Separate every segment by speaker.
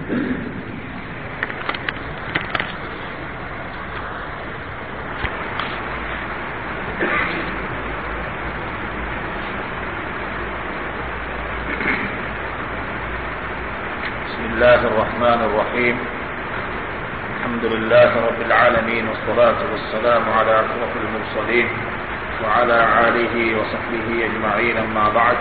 Speaker 1: بسم الله الرحمن الرحيم الحمد لله رب العالمين والصلاة والسلام على أشرف المرسلين وعلى آله وصحبه أجمعين أما بعد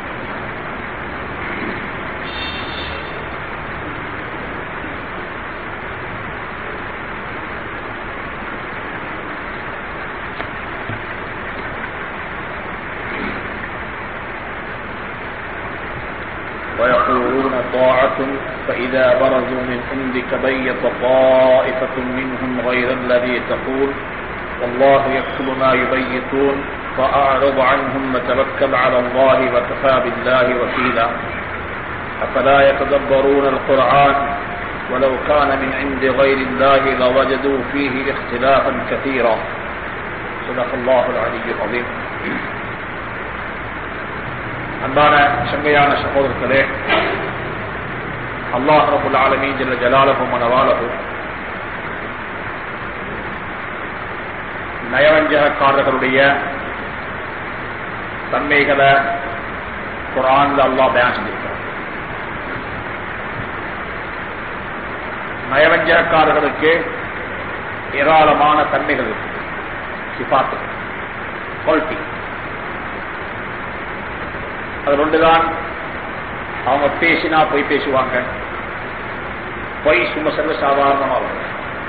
Speaker 1: ويقولون طاعة فإذا برزوا من عندك بيت طائفة منهم غير الذي تقول والله يكتب ما يبيتون فأعرض عنهم وتوكل على الله وكفى بالله وكيلا أفلا يتدبرون القرآن ولو كان من عند غير الله لوجدوا فيه اختلافا كثيرا صدق الله العلي العظيم அன்பான சங்கையான சகோதரர்களே அல்லாஹ் ரபுல் ஆலமீன் ஜல்ல ஜலாலஹு மனவாலஹு நயவஞ்சகக்காரர்களுடைய தன்மைகளை குரான்ல அல்லாஹ் பயான் செஞ்சிருக்கிறார் நயவஞ்சகக்காரர்களுக்கு ஏராளமான தன்மைகள் இருக்கு சிபாத்து குவாலிட்டி அது ஒன்றுதான் அவங்க பேசினா பொய் பேசுவாங்க பொய் சும்மா சர்வ சாதாரணமா வரும்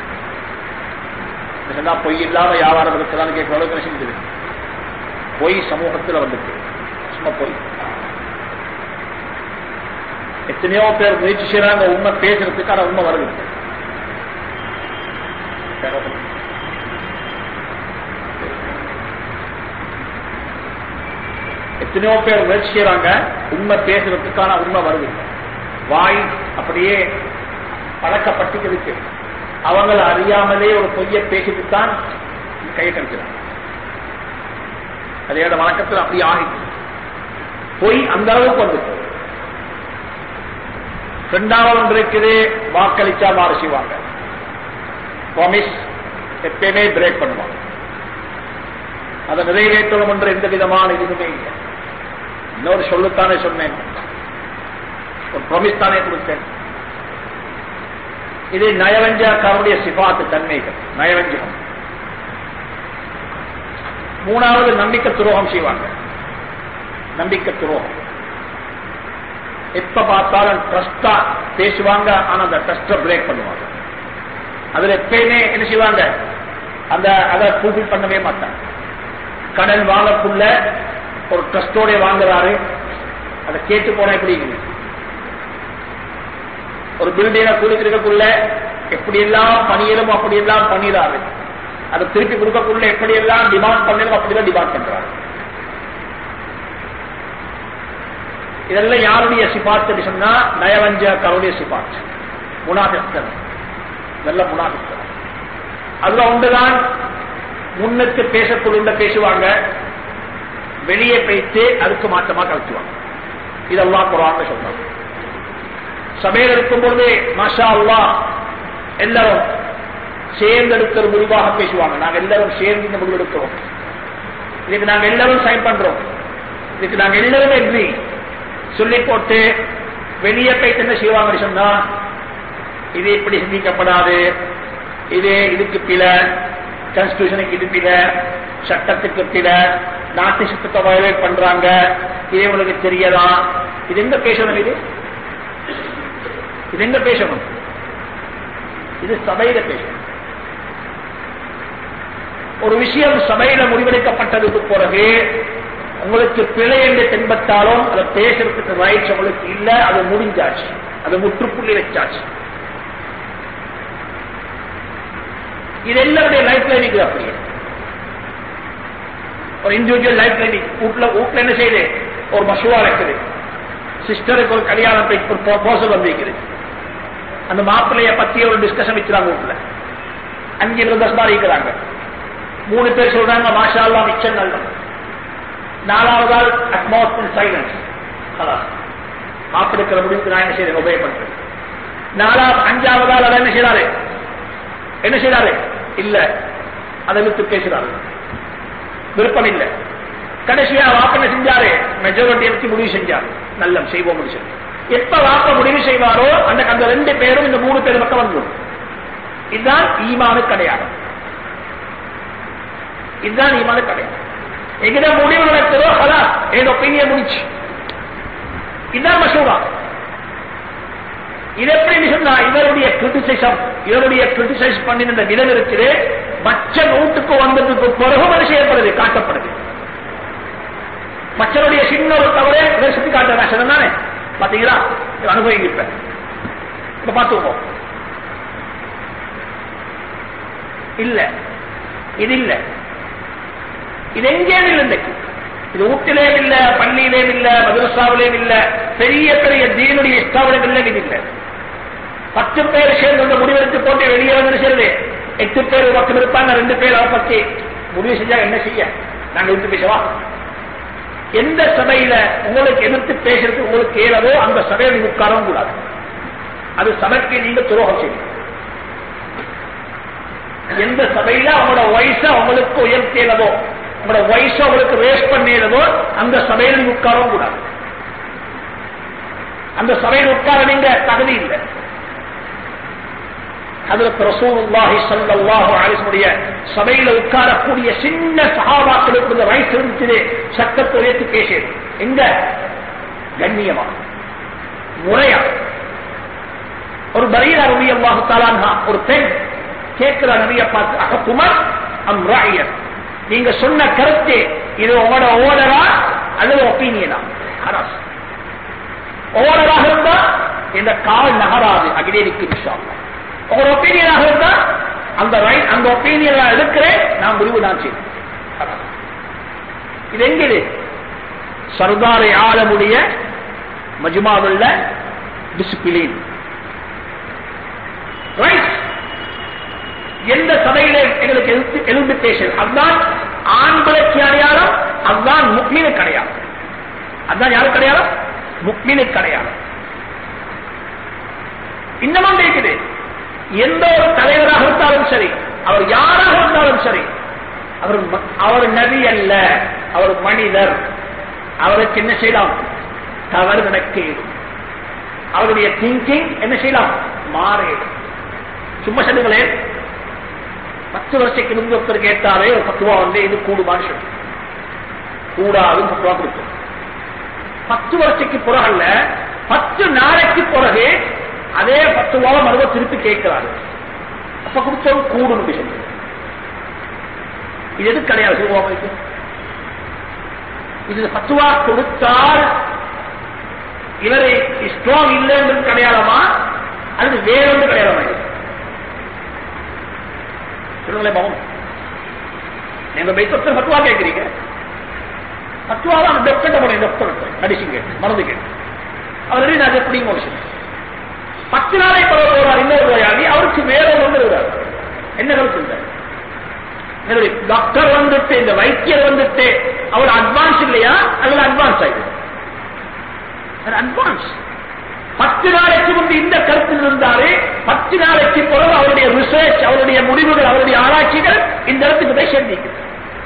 Speaker 1: சொன்னா பொய் இல்லாத வியாபாரம் இருக்குதான்னு கேட்கிற அளவுக்கு செஞ்சது பொய் சமூகத்தில் வந்துட்டு சும்மா பொய் எத்தனையோ பேர் முயற்சி செய்யறாங்க உண்மை பேசுறதுக்கு ஆனா உண்மை வருது எத்தனையோ பேர் முயற்சி செய்யறாங்க உண்மை பேசுறதுக்கான உண்மை வருது வாய் அப்படியே பழக்கப்பட்டுக்கு அவங்கள அறியாமலே ஒரு பொய்ய பேசிட்டு தான் கையை கழிக்கிறாங்க அதே வழக்கத்தில் அப்படி ஆகிட்டு பொய் அந்த அளவுக்கு வந்துட்டு ரெண்டாவது ஒன்று இருக்குது வாக்களிச்சா மாறு செய்வாங்க ப்ராமிஸ் எப்பயுமே பிரேக் பண்ணுவாங்க அதை நிறைவேற்றணும் என்ற எந்த விதமான இதுவுமே இல்லை இன்னொரு சொல்லுத்தானே சொன்னேன் ஒரு ப்ரொமிஸ் தானே கொடுத்தேன் இது நயவஞ்சகாரனுடைய சிபாத்து தன்மைகள் நயவஞ்சகம் மூணாவது நம்பிக்கை துரோகம் செய்வாங்க நம்பிக்கை துரோகம் எப்ப பார்த்தாலும் ட்ரஸ்டா பேசுவாங்க ஆனா அந்த ட்ரஸ்ட பிரேக் பண்ணுவாங்க அதுல எப்பயுமே என்ன செய்வாங்க அந்த அதை ஃபுல்ஃபில் பண்ணவே மாட்டாங்க கடன் வாங்கக்குள்ள ஒரு ட்ரஸ்டோட வாங்குறாரு அதை கேட்டு போனா எப்படி ஒரு பில்டிங்க குளிக்கிறதுக்குள்ள எப்படி எல்லாம் பணியிலும் அப்படி எல்லாம் பண்ணிடுறாரு அதை திருப்பி கொடுக்கக்குள்ள எப்படி எல்லாம் டிமாண்ட் பண்ணணும் அப்படிதான் டிமாண்ட் பண்றாரு இதெல்லாம் யாருடைய சிபாத்து சொன்னா நயவஞ்ச கருடைய சிபாத் முனாபிஸ்தன் நல்ல முனாபிஸ்தன் அதுல ஒன்றுதான் முன்னுக்கு பேசக்குள்ள பேசுவாங்க வெளியே பேச்சு அதுக்கு மாற்றமா கழிச்சுவாங்க இதெல்லாம் குரான் சொல்றாங்க சபையில் இருக்கும் பொழுது மாஷா அல்லா எல்லாரும் சேர்ந்தெடுக்கிற முடிவாக பேசுவாங்க நாங்க எல்லாரும் சேர்ந்து இந்த முடிவெடுக்கிறோம் இதுக்கு நாங்க எல்லாரும் சைன் பண்றோம் இதுக்கு நாங்க எல்லாரும் எக்ரி சொல்லி போட்டு வெளியே போயிட்டு என்ன செய்வாங்க சொன்னா இது இப்படி சிந்திக்கப்படாது இது இதுக்கு பில கான்ஸ்டியூஷனுக்கு இது பில சட்டத்துக்கு பில நாட்டு சட்டத்தை வயலேட் பண்றாங்க இது உங்களுக்கு தெரியதா இது எங்க பேசணும் இது இது எங்க பேசணும் இது சபையில பேசணும் ஒரு விஷயம் சபையில முடிவெடுக்கப்பட்டதுக்கு பிறகு உங்களுக்கு பிழை என்று தென்பட்டாலும் அதை பேசுறதுக்கு ரைட்ஸ் உங்களுக்கு இல்ல அது முடிஞ்சாச்சு அது முற்றுப்புள்ளி வச்சாச்சு இது எல்லாருடைய லைஃப்ல இருக்குது அப்படியே ஒரு இண்டிவிஜுவல் லைஃப்ல வீட்டுல வீட்டுல என்ன செய்யுது ஒரு மசுவா இருக்குது சிஸ்டருக்கு ஒரு கல்யாணம் ப்ரோசல் வந்திருக்குது அந்த மாப்பிள்ளைய பத்தி ஒரு டிஸ்கஷன் வச்சுறாங்க வீட்டுல அஞ்சு பிரதர்ஸ் மாதிரி இருக்கிறாங்க மூணு பேர் சொல்றாங்க மாஷா அல்லா மிச்சம் நல்லது நாலாவது ஆள் அட்மாஸ்பியர் சைலன்ஸ் மாப்பிடுக்கிற முடிவுக்கு நான் என்ன செய்யறேன் உபயோக பண்றேன் நாலாவது அஞ்சாவது ஆள் அதை என்ன செய்யறாரு என்ன செய்யறாரு இல்ல அதை விட்டு பேசுறாரு விருப்பம் இல்லை கடைசியா வாப்ப என்ன செஞ்சாரு மெஜாரிட்டி எடுத்து முடிவு செஞ்சாரு நல்ல செய்வோம் சொல்லி எப்ப வாப்ப முடிவு செய்வாரோ அந்த அந்த ரெண்டு பேரும் இந்த மூணு பேர் பக்கம் வந்துடும் இதுதான் ஈமானு கிடையாது இதுதான் ஈமானு கிடையாது எங்கிட்ட முடிவு நடக்கிறதோ அதான் என் ஒப்பீனியன் முடிச்சு இதுதான் மசூரா இது எப்படி சொன்னா இவருடைய கிரிட்டிசிசம் இவருடைய கிரிட்டிசைஸ் பண்ணின விதம் இருக்குது மற்ற நூட்டுக்கு வந்ததுக்கு பிறகு அது செய்யப்படுது காட்டப்படுது மற்றவருடைய சின்ன ஒரு தவறை இவர் சுட்டி காட்டுற சொன்ன தானே பாத்தீங்களா அனுபவிங்க இப்ப இப்ப பார்த்துக்கோம் இல்ல இது இல்ல இது எங்கேயும் இல்லை இன்றைக்கு இது வீட்டிலேயும் இல்ல பள்ளியிலேயும் இல்ல மதுரசாவிலேயும் இல்ல பெரிய பெரிய தீனுடைய ஸ்தாபனங்களிலும் இது இல்லை பத்து பேர் சேர்ந்து அந்த முடிவெடுத்து போட்டு வெளியே வந்து சேர்ந்து எட்டு பேர் பக்கம் இருப்பாங்க ரெண்டு பேர் அதை பத்தி முடிவு செஞ்சா என்ன செய்ய நாங்க விட்டு பேசவா எந்த சபையில உங்களுக்கு எதிர்த்து பேசுறது உங்களுக்கு ஏறதோ அந்த சபையை நீங்க உட்காரவும் கூடாது அது சபைக்கு நீங்க துரோகம் செய்யும் எந்த சபையில அவங்களோட வயச அவங்களுக்கு உயர்த்தியதோ உங்களோட வயசு அவங்களுக்கு வேஸ்ட் பண்ணியதோ அந்த சபையில் நீங்க உட்காரவும் கூடாது அந்த சபையில் உட்கார நீங்க தகுதி இல்லை அதற்கு ரசூலுல்லாஹி ஸல்லல்லாஹு அலைஹி வஸல்லுடைய சபையில உட்காரக்கூடிய சின்ன சஹாபாக்களுக்கு இந்த வயசு இருந்துச்சு சத்தத்தை உயர்த்தி பேசியது எங்க கண்ணியமா முறையா ஒரு பரீரா ரவி அல்லாஹு தாலான்ஹா ஒரு பெண் கேட்கிற நபிய பார்த்து அகத்துமர் அம் ராயர் நீங்க சொன்ன கருத்து இது உங்களோட ஓடரா அல்லது ஒப்பீனியனா ஹராஸ் ஓடராக இருந்தா இந்த கால் நகராது அகிலே நிற்கும் விஷயம் உங்களோட ஒப்பீனியனாக இருந்தா அந்த ரைட் அந்த ஒப்பீனியனா இருக்கிறேன் நான் முடிவு தான் செய்வேன் இது எங்க இது சர்தாரை ஆளமுடைய மஜுமாவுள்ள டிசிப்ளின் ரைட் எந்த சபையில எங்களுக்கு எலிமிட்டேஷன் அதுதான் ஆண்களுக்கு அடையாளம் அதுதான் முக்மீனுக்கு அடையாளம் அதுதான் யாருக்கு அடையாளம் முக்மீனுக்கு அடையாளம் இன்னமும் இருக்குது எந்த ஒரு தலைவராக இருந்தாலும் சரி அவர் யாராக இருந்தாலும் சரி அவர் அவர் நபி அல்ல அவர் மனிதர் அவருக்கு என்ன செய்யலாம் தவறு நடக்கும் அவருடைய திங்கிங் என்ன செய்யலாம் மாறிடும் சும்மா சொல்லுங்களேன் பத்து வருஷத்துக்கு முன்பு ஒருத்தர் கேட்டாலே ஒரு பத்துவா வந்து இது கூடுமான்னு சொல்லி கூடாதுன்னு பத்துவா கொடுக்கும் பத்து வருஷத்துக்கு பிறகல்ல பத்து நாளைக்கு பிறகு அதே பத்து ரூபாவை மறுப திருப்பி கேட்கிறாரு அப்ப கொடுத்தவங்க கூடும் சொல்லி இது எது கிடையாது சிறுபாமைக்கு இது பத்து ரூபா கொடுத்தால் இவரை ஸ்ட்ராங் இல்லை என்று கிடையாதமா அது வேறொன்று கிடையாதமா சொல்லுங்களேன் பாவம் நீங்க மெய்த்தொத்தர் பத்துவா கேட்கிறீங்க பத்துவா தான் டாக்டர் போனேன் டாக்டர் அடிச்சுங்க மறந்துங்க அவர் நான் எப்படிங்க ஒரு விஷயம் பத்து நாளை பரவ போறார் இன்னொரு நோயாளி அவருக்கு வேற ஒன்று வருவார் என்ன கருத்து இல்லை டாக்டர் வந்துட்டு இந்த வைத்தியர் வந்துட்டு அவர் அட்வான்ஸ் இல்லையா அல்லது அட்வான்ஸ் ஆயிடுது அட்வான்ஸ் பத்து நாளைக்கு முன்பு இந்த கருத்தில் இருந்தாரு பத்து நாளைக்கு பிறகு அவருடைய ரிசர்ச் அவருடைய முடிவுகள் அவருடைய ஆராய்ச்சிகள் இந்த இடத்துக்கு போய் சேர்ந்திருக்கிறது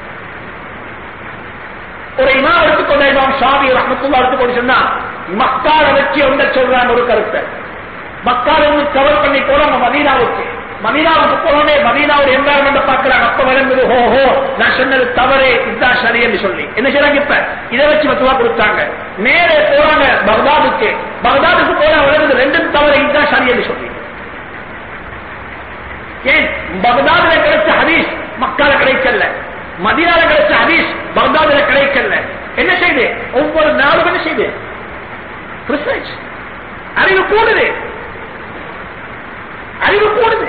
Speaker 1: ஒரு இமா எடுத்துக்கொண்ட இமாம் ஷாபி ரஹமத்துல்லா எடுத்துக்கொண்டு சொன்னா மக்கால வச்சு ஒன்ற சொல்றாங்க ஒரு கருத்தை மக்கால இருந்து கவர் பண்ணி போறாங்க மதீனாவுக்கு மதீனாவுக்கு போனோடனே மதீனாவோட என்வாரன்மெண்ட் பாக்குறாங்க அப்ப விளங்குது ஹோ ஹோ நான் சொன்னது தவறு இதுதான் சரி என்று சொல்லி என்ன செய்றாங்க இப்ப இதை வச்சு மத்துவா கொடுத்தாங்க மேலே போறாங்க பகதாதுக்கு பகதாதுக்கு போற விளங்குது ரெண்டும் தவறு இதுதான் சரி என்று சொல்லி ஏன் பகதாதுல கிடைச்ச ஹதீஸ் மக்கால கிடைக்கல மதீனால கிடைச்ச ஹதீஸ் பகதாதுல கிடைக்கல என்ன செய்து ஒவ்வொரு நாளும் என்ன செய்து ரிசர்ச் அறிவு கூடுது அறிவு கூடுது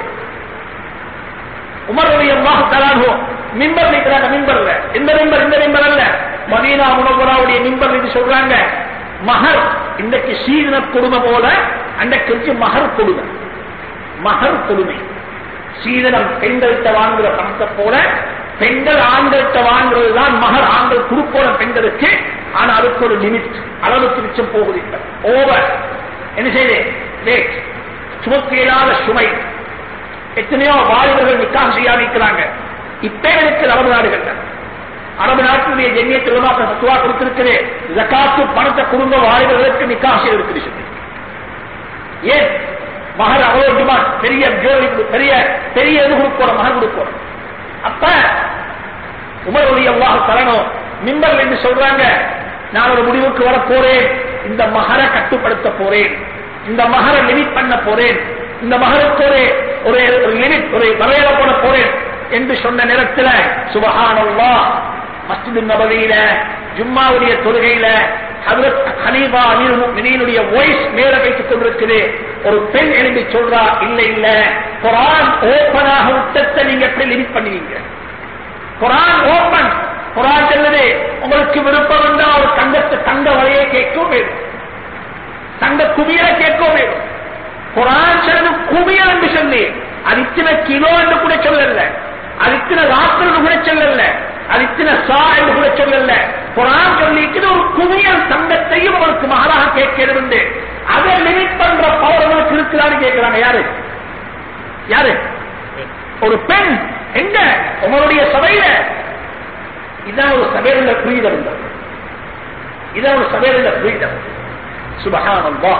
Speaker 1: உமருடைய தலானோ மிம்பர் நிற்கிறாங்க மிம்பர்ல இந்த மிம்பர் இந்த மிம்பர் அல்ல மதீனா முனவராவுடைய மிம்பர் இது சொல்றாங்க மகர் இன்றைக்கு சீதன கொடுமை போல அன்றைக்கு மகர் கொடுமை மகர் கொடுமை சீதனம் பெண்கள்கிட்ட வாங்குற பணத்தை போல பெண்கள் ஆண்கள்கிட்ட வாங்குறது தான் மகர் ஆண்கள் குறுப்போன பெண்களுக்கு ஆனா அதுக்கு ஒரு லிமிட் அளவுக்கு மிச்சம் போகுது ஓவர் என்ன செய்து லேட் சுமக்க இயலாத சுமை எத்தனையோ வாலிபர்கள் நிக்காக செய்யாம இருக்கிறாங்க இப்பே இருக்கிற அரபு நாடுகள்ல அரபு நாட்டினுடைய ஜென்யத்தில் தத்துவா கொடுத்திருக்கிறே ஜக்காத்து பணத்தை குடும்ப வாலிபர்களுக்கு நிக்காக செய்திருக்கிறது சொல்லி ஏன் மகர் அவ்வளவு டிமாண்ட் பெரிய ஜோலி பெரிய பெரிய இது கொடுக்கணும் மகர் கொடுக்கணும் அப்ப உமருடைய அல்லாஹ் தரணும் மிம்பல் என்று சொல்றாங்க நான் ஒரு முடிவுக்கு வர போறேன் இந்த மகரை கட்டுப்படுத்த போறேன் இந்த மகரை லிமிட் பண்ண போறேன் இந்த மகருக்கு ஒரு ஒரு லிமிட் ஒரு வரையறை போட போறேன் என்று சொன்ன நேரத்தில் சுபஹானல்லா மஸ்ஜிது நபவியில ஜும்மாவுடைய தொழுகையில ஹதரத் ஹனீபா அமீனுடைய வாய்ஸ் மேல வைத்துக் கொண்டிருக்குது ஒரு பெண் எழுதி சொல்றா இல்ல இல்ல குரான் ஓப்பனாக விட்டத்தை நீங்க எப்படி லிமிட் பண்ணுவீங்க குரான் ஓப்பன் குரான் சொல்லுது உங்களுக்கு விருப்பம் இருந்தா ஒரு தங்கத்து தங்க வரையை கேட்கவும் வேணும் தங்க குவியலை கேட்கவும் வேணும் குரான் சொல்லுது குவியல் என்று சொல்லி அது இத்தனை கிலோ என்று கூட சொல்லல அது இத்தனை லாஸ்டர் கூட சொல்லல அது இத்தனை சா என்று கூட சொல்லல குரான் சொல்லிட்டு ஒரு குவியல் தங்கத்தையும் உங்களுக்கு மகளாக கேட்கிறது உண்டு அதை லிமிட் பண்ற பவர் உங்களுக்கு இருக்குதான்னு கேட்கிறாங்க யாரு யாரு ஒரு பெண் எங்க உங்களுடைய சபையில இதான் ஒரு சபையில புரிதல் இருந்தது இதான் ஒரு சபையில புரிதல் சுபகானந்தா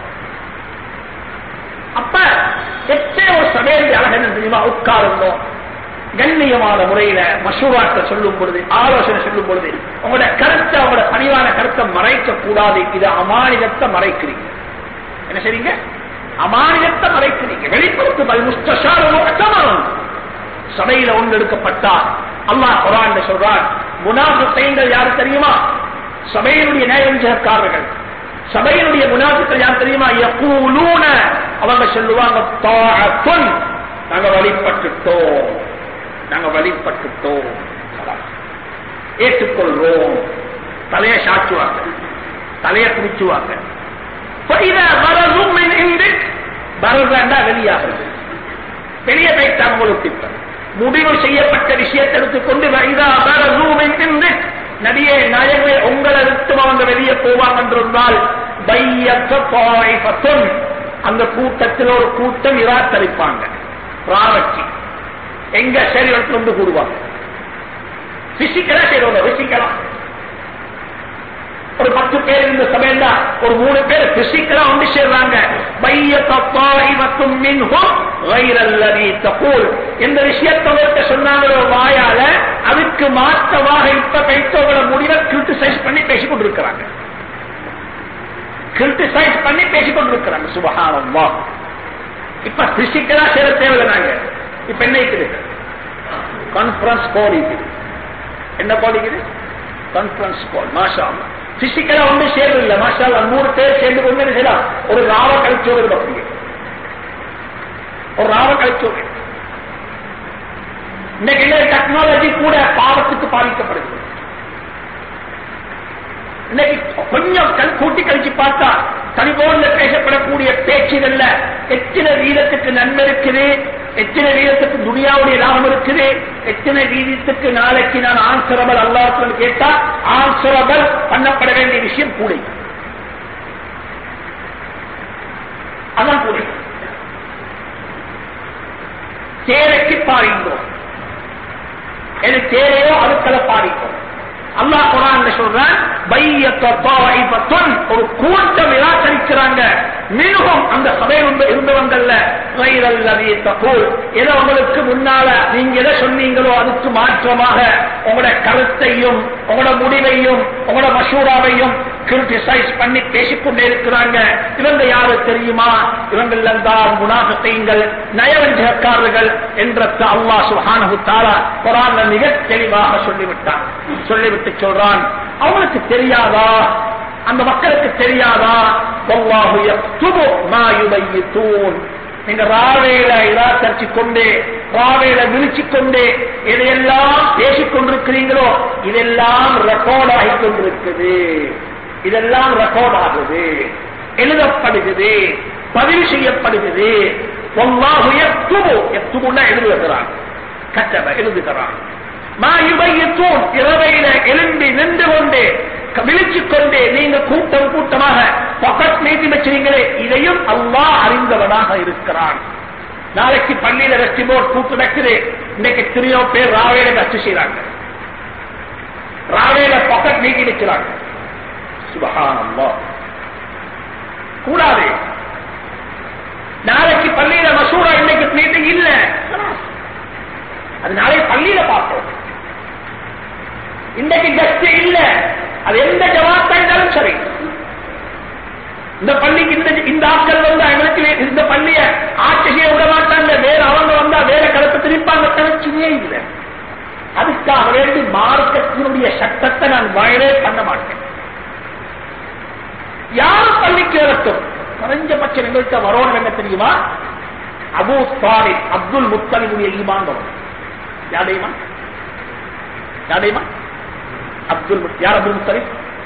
Speaker 1: அப்ப எத்தனை ஒரு சபையில் அழகன் தெரியுமா உட்காருந்தோம் கண்ணியமான முறையில மசூராட்ட சொல்லும் பொழுது ஆலோசனை சொல்லும் பொழுது உங்களோட கருத்தை உங்களோட பணிவான கருத்தை மறைக்க கூடாது இது அமானிதத்தை மறைக்கிறீங்க என்ன செய்றீங்க அமானிதத்தை மறைக்கிறீங்க வெளிப்படுத்து பல் முஸ்தாரம் சபையில ஒன்று எடுக்கப்பட்டார் அல்லாஹ் குரான் சொல்றார் முனாஃபிகள் யாரு தெரியுமா சபையினுடைய நயவஞ்சகக்காரர்கள் சபையினுடைய முனாஃபிகள் யார் தெரியுமா யகூலூன அவங்க சொல்லுவாங்க தாஅத்துன் நாங்க வழிபட்டுட்டோம் நாங்க வழிபட்டுட்டோம் ஏற்றுக்கொள்றோம் தலையை சாச்சுவாங்க தலையை குடிச்சுவாங்க வரதா வெளியாகிறது பெரிய பைத்தான் உங்களுக்கு இப்ப முடிவு செய்யப்பட்ட விஷயத்தை எடுத்துக்கொண்டு நடிகை நாயகமே உங்களை விட்டு அவங்க வெளியே போவாங்க என்றிருந்தால் அந்த கூட்டத்தில் ஒரு கூட்டம் நிராகரிப்பாங்க பிராவச்சி எங்க சரி இடத்துல வந்து கூடுவாங்க பிசிக்கலா செய்வாங்க பிசிக்கலாம் ஒரு பத்து பேர் இந்த சபையில ஒரு மூணு பேர் பிசிக்கலா ஒன்று சேர்றாங்க எந்த விஷயத்தை சொன்னாங்களோ வாயால அதுக்கு மாற்றமாக இப்ப கைத்தோகளை முடிவை கிரிட்டிசைஸ் பண்ணி பேசிக் கொண்டிருக்கிறாங்க கிரிட்டிசைஸ் பண்ணி பேசிக் கொண்டிருக்கிறாங்க சுபகானம்மா இப்ப பிசிக்கலா சேர தேவையில்லை நாங்க இப்ப என்ன இருக்குது கான்பரன்ஸ் கால் இருக்குது என்ன கால் இருக்குது கான்பரன்ஸ் கால் மாஷா பிசிக்கலா ஒன்று சேரவில்லை மாஷா நூறு பேர் சேர்ந்து கொண்டு என்ன செய்யலாம் ஒரு ராவ கழிச்சோடு அப்படியே ஒரு ராவ கழிச்சோடு இன்னைக்கு டெக்னாலஜி கூட பாவத்துக்கு பாதிக்கப்படுகிறது இன்னைக்கு கொஞ்சம் கூட்டி கழிச்சு பார்த்தா தனிபோல பேசப்படக்கூடிய பேச்சுகள்ல எத்தனை வீதத்துக்கு நன்மை இருக்குது எத்தனை வீதத்துக்கு துணியாவுடைய லாபம் இருக்குது எத்தனை வீதத்துக்கு நாளைக்கு நான் ஆன்சரபல் அல்லாஹ் கேட்டா ஆன்சரபல் பண்ணப்பட வேண்டிய விஷயம் கூட அதான் கூட தேரைக்கு பாரிந்தோம் எது தேரையோ அதுக்களை பாரிக்கும் அல்லாஹ் குரான் சொல்றான் ஒரு கூட்டம் நிராகரிக்கிறாங்க மிகவும் அந்த சபையில் இருந்தவங்கல்ல எதை உங்களுக்கு முன்னால நீங்க எதை சொன்னீங்களோ அதுக்கு மாற்றமாக உங்களோட கருத்தையும் உங்களோட முடிவையும் உங்களோட மசூராவையும் கிரிட்டிசைஸ் பண்ணி பேசிக்கொண்டே இருக்கிறாங்க இவங்க யாரு தெரியுமா இவங்கள் தான் குணாகத்தைங்கள் நயவஞ்சகக்காரர்கள் என்ற அல்லா சுஹானு தாரா குரான் மிக தெளிவாக சொல்லிவிட்டான் சொல்லிவிட்டு சொல்றான் அவங்களுக்கு தெரியாதா அந்த மக்களுக்கு தெரியாதா நீங்க ராவேல இராக்கரிச்சு கொண்டு ராவேல விழிச்சு கொண்டு இதையெல்லாம் பேசிக் கொண்டிருக்கிறீங்களோ இதெல்லாம் ரெக்கார்ட் ஆகி கொண்டிருக்குது இதெல்லாம் ரெக்கார்ட் ஆகுது எழுதப்படுகிறது பதிவு செய்யப்படுகிறது எழுதுகிறான் கட்டளை எழுதுகிறான் இரவையில எழும்பி நின்று கொண்டு விழிச்சுக் கொண்டே நீங்க கூட்டம் கூட்டமாக பக்கத் நீட்டி வச்சிருங்களே இதையும் அல்லாஹ் அறிந்தவனாக இருக்கிறான் நாளைக்கு பள்ளியில ரெஸ்டி போர்ட் கூட்டு வைக்குது இன்னைக்கு எத்தனையோ பேர் ராவேல கட்சி செய்யறாங்க ராவேல பக்கத் நீட்டி வைக்கிறாங்க சுபகானந்தா கூடாது நாளைக்கு பள்ளியில மசூரா இன்னைக்கு மீட்டிங் இல்ல அது நாளைக்கு பள்ளியில பார்ப்போம் இன்னைக்கு கஸ்ட் இல்ல அது எந்த ஜவாத்தா இருந்தாலும் சரி இந்த பள்ளிக்கு இந்த இந்த ஆட்கள் வந்து எங்களுக்கு இந்த பள்ளிய ஆட்சி செய்ய விட மாட்டாங்க வேற அவங்க வந்தா வேற கருத்து திருப்பாங்க பிரச்சனையே இல்லை அதுக்காக வேண்டி மார்க்கத்தினுடைய சட்டத்தை நான் வயலே பண்ண மாட்டேன் யார் பள்ளிக்கு வரட்டும் குறைஞ்சபட்சம் எங்கள்கிட்ட வரணும் என்ன தெரியுமா அபு சாரி அப்துல் முத்தலிமுடைய ஈமான் வரும் யாரையுமா யாரையுமா அப்துல் முத்- யார் அப்துல் முத்தலிப்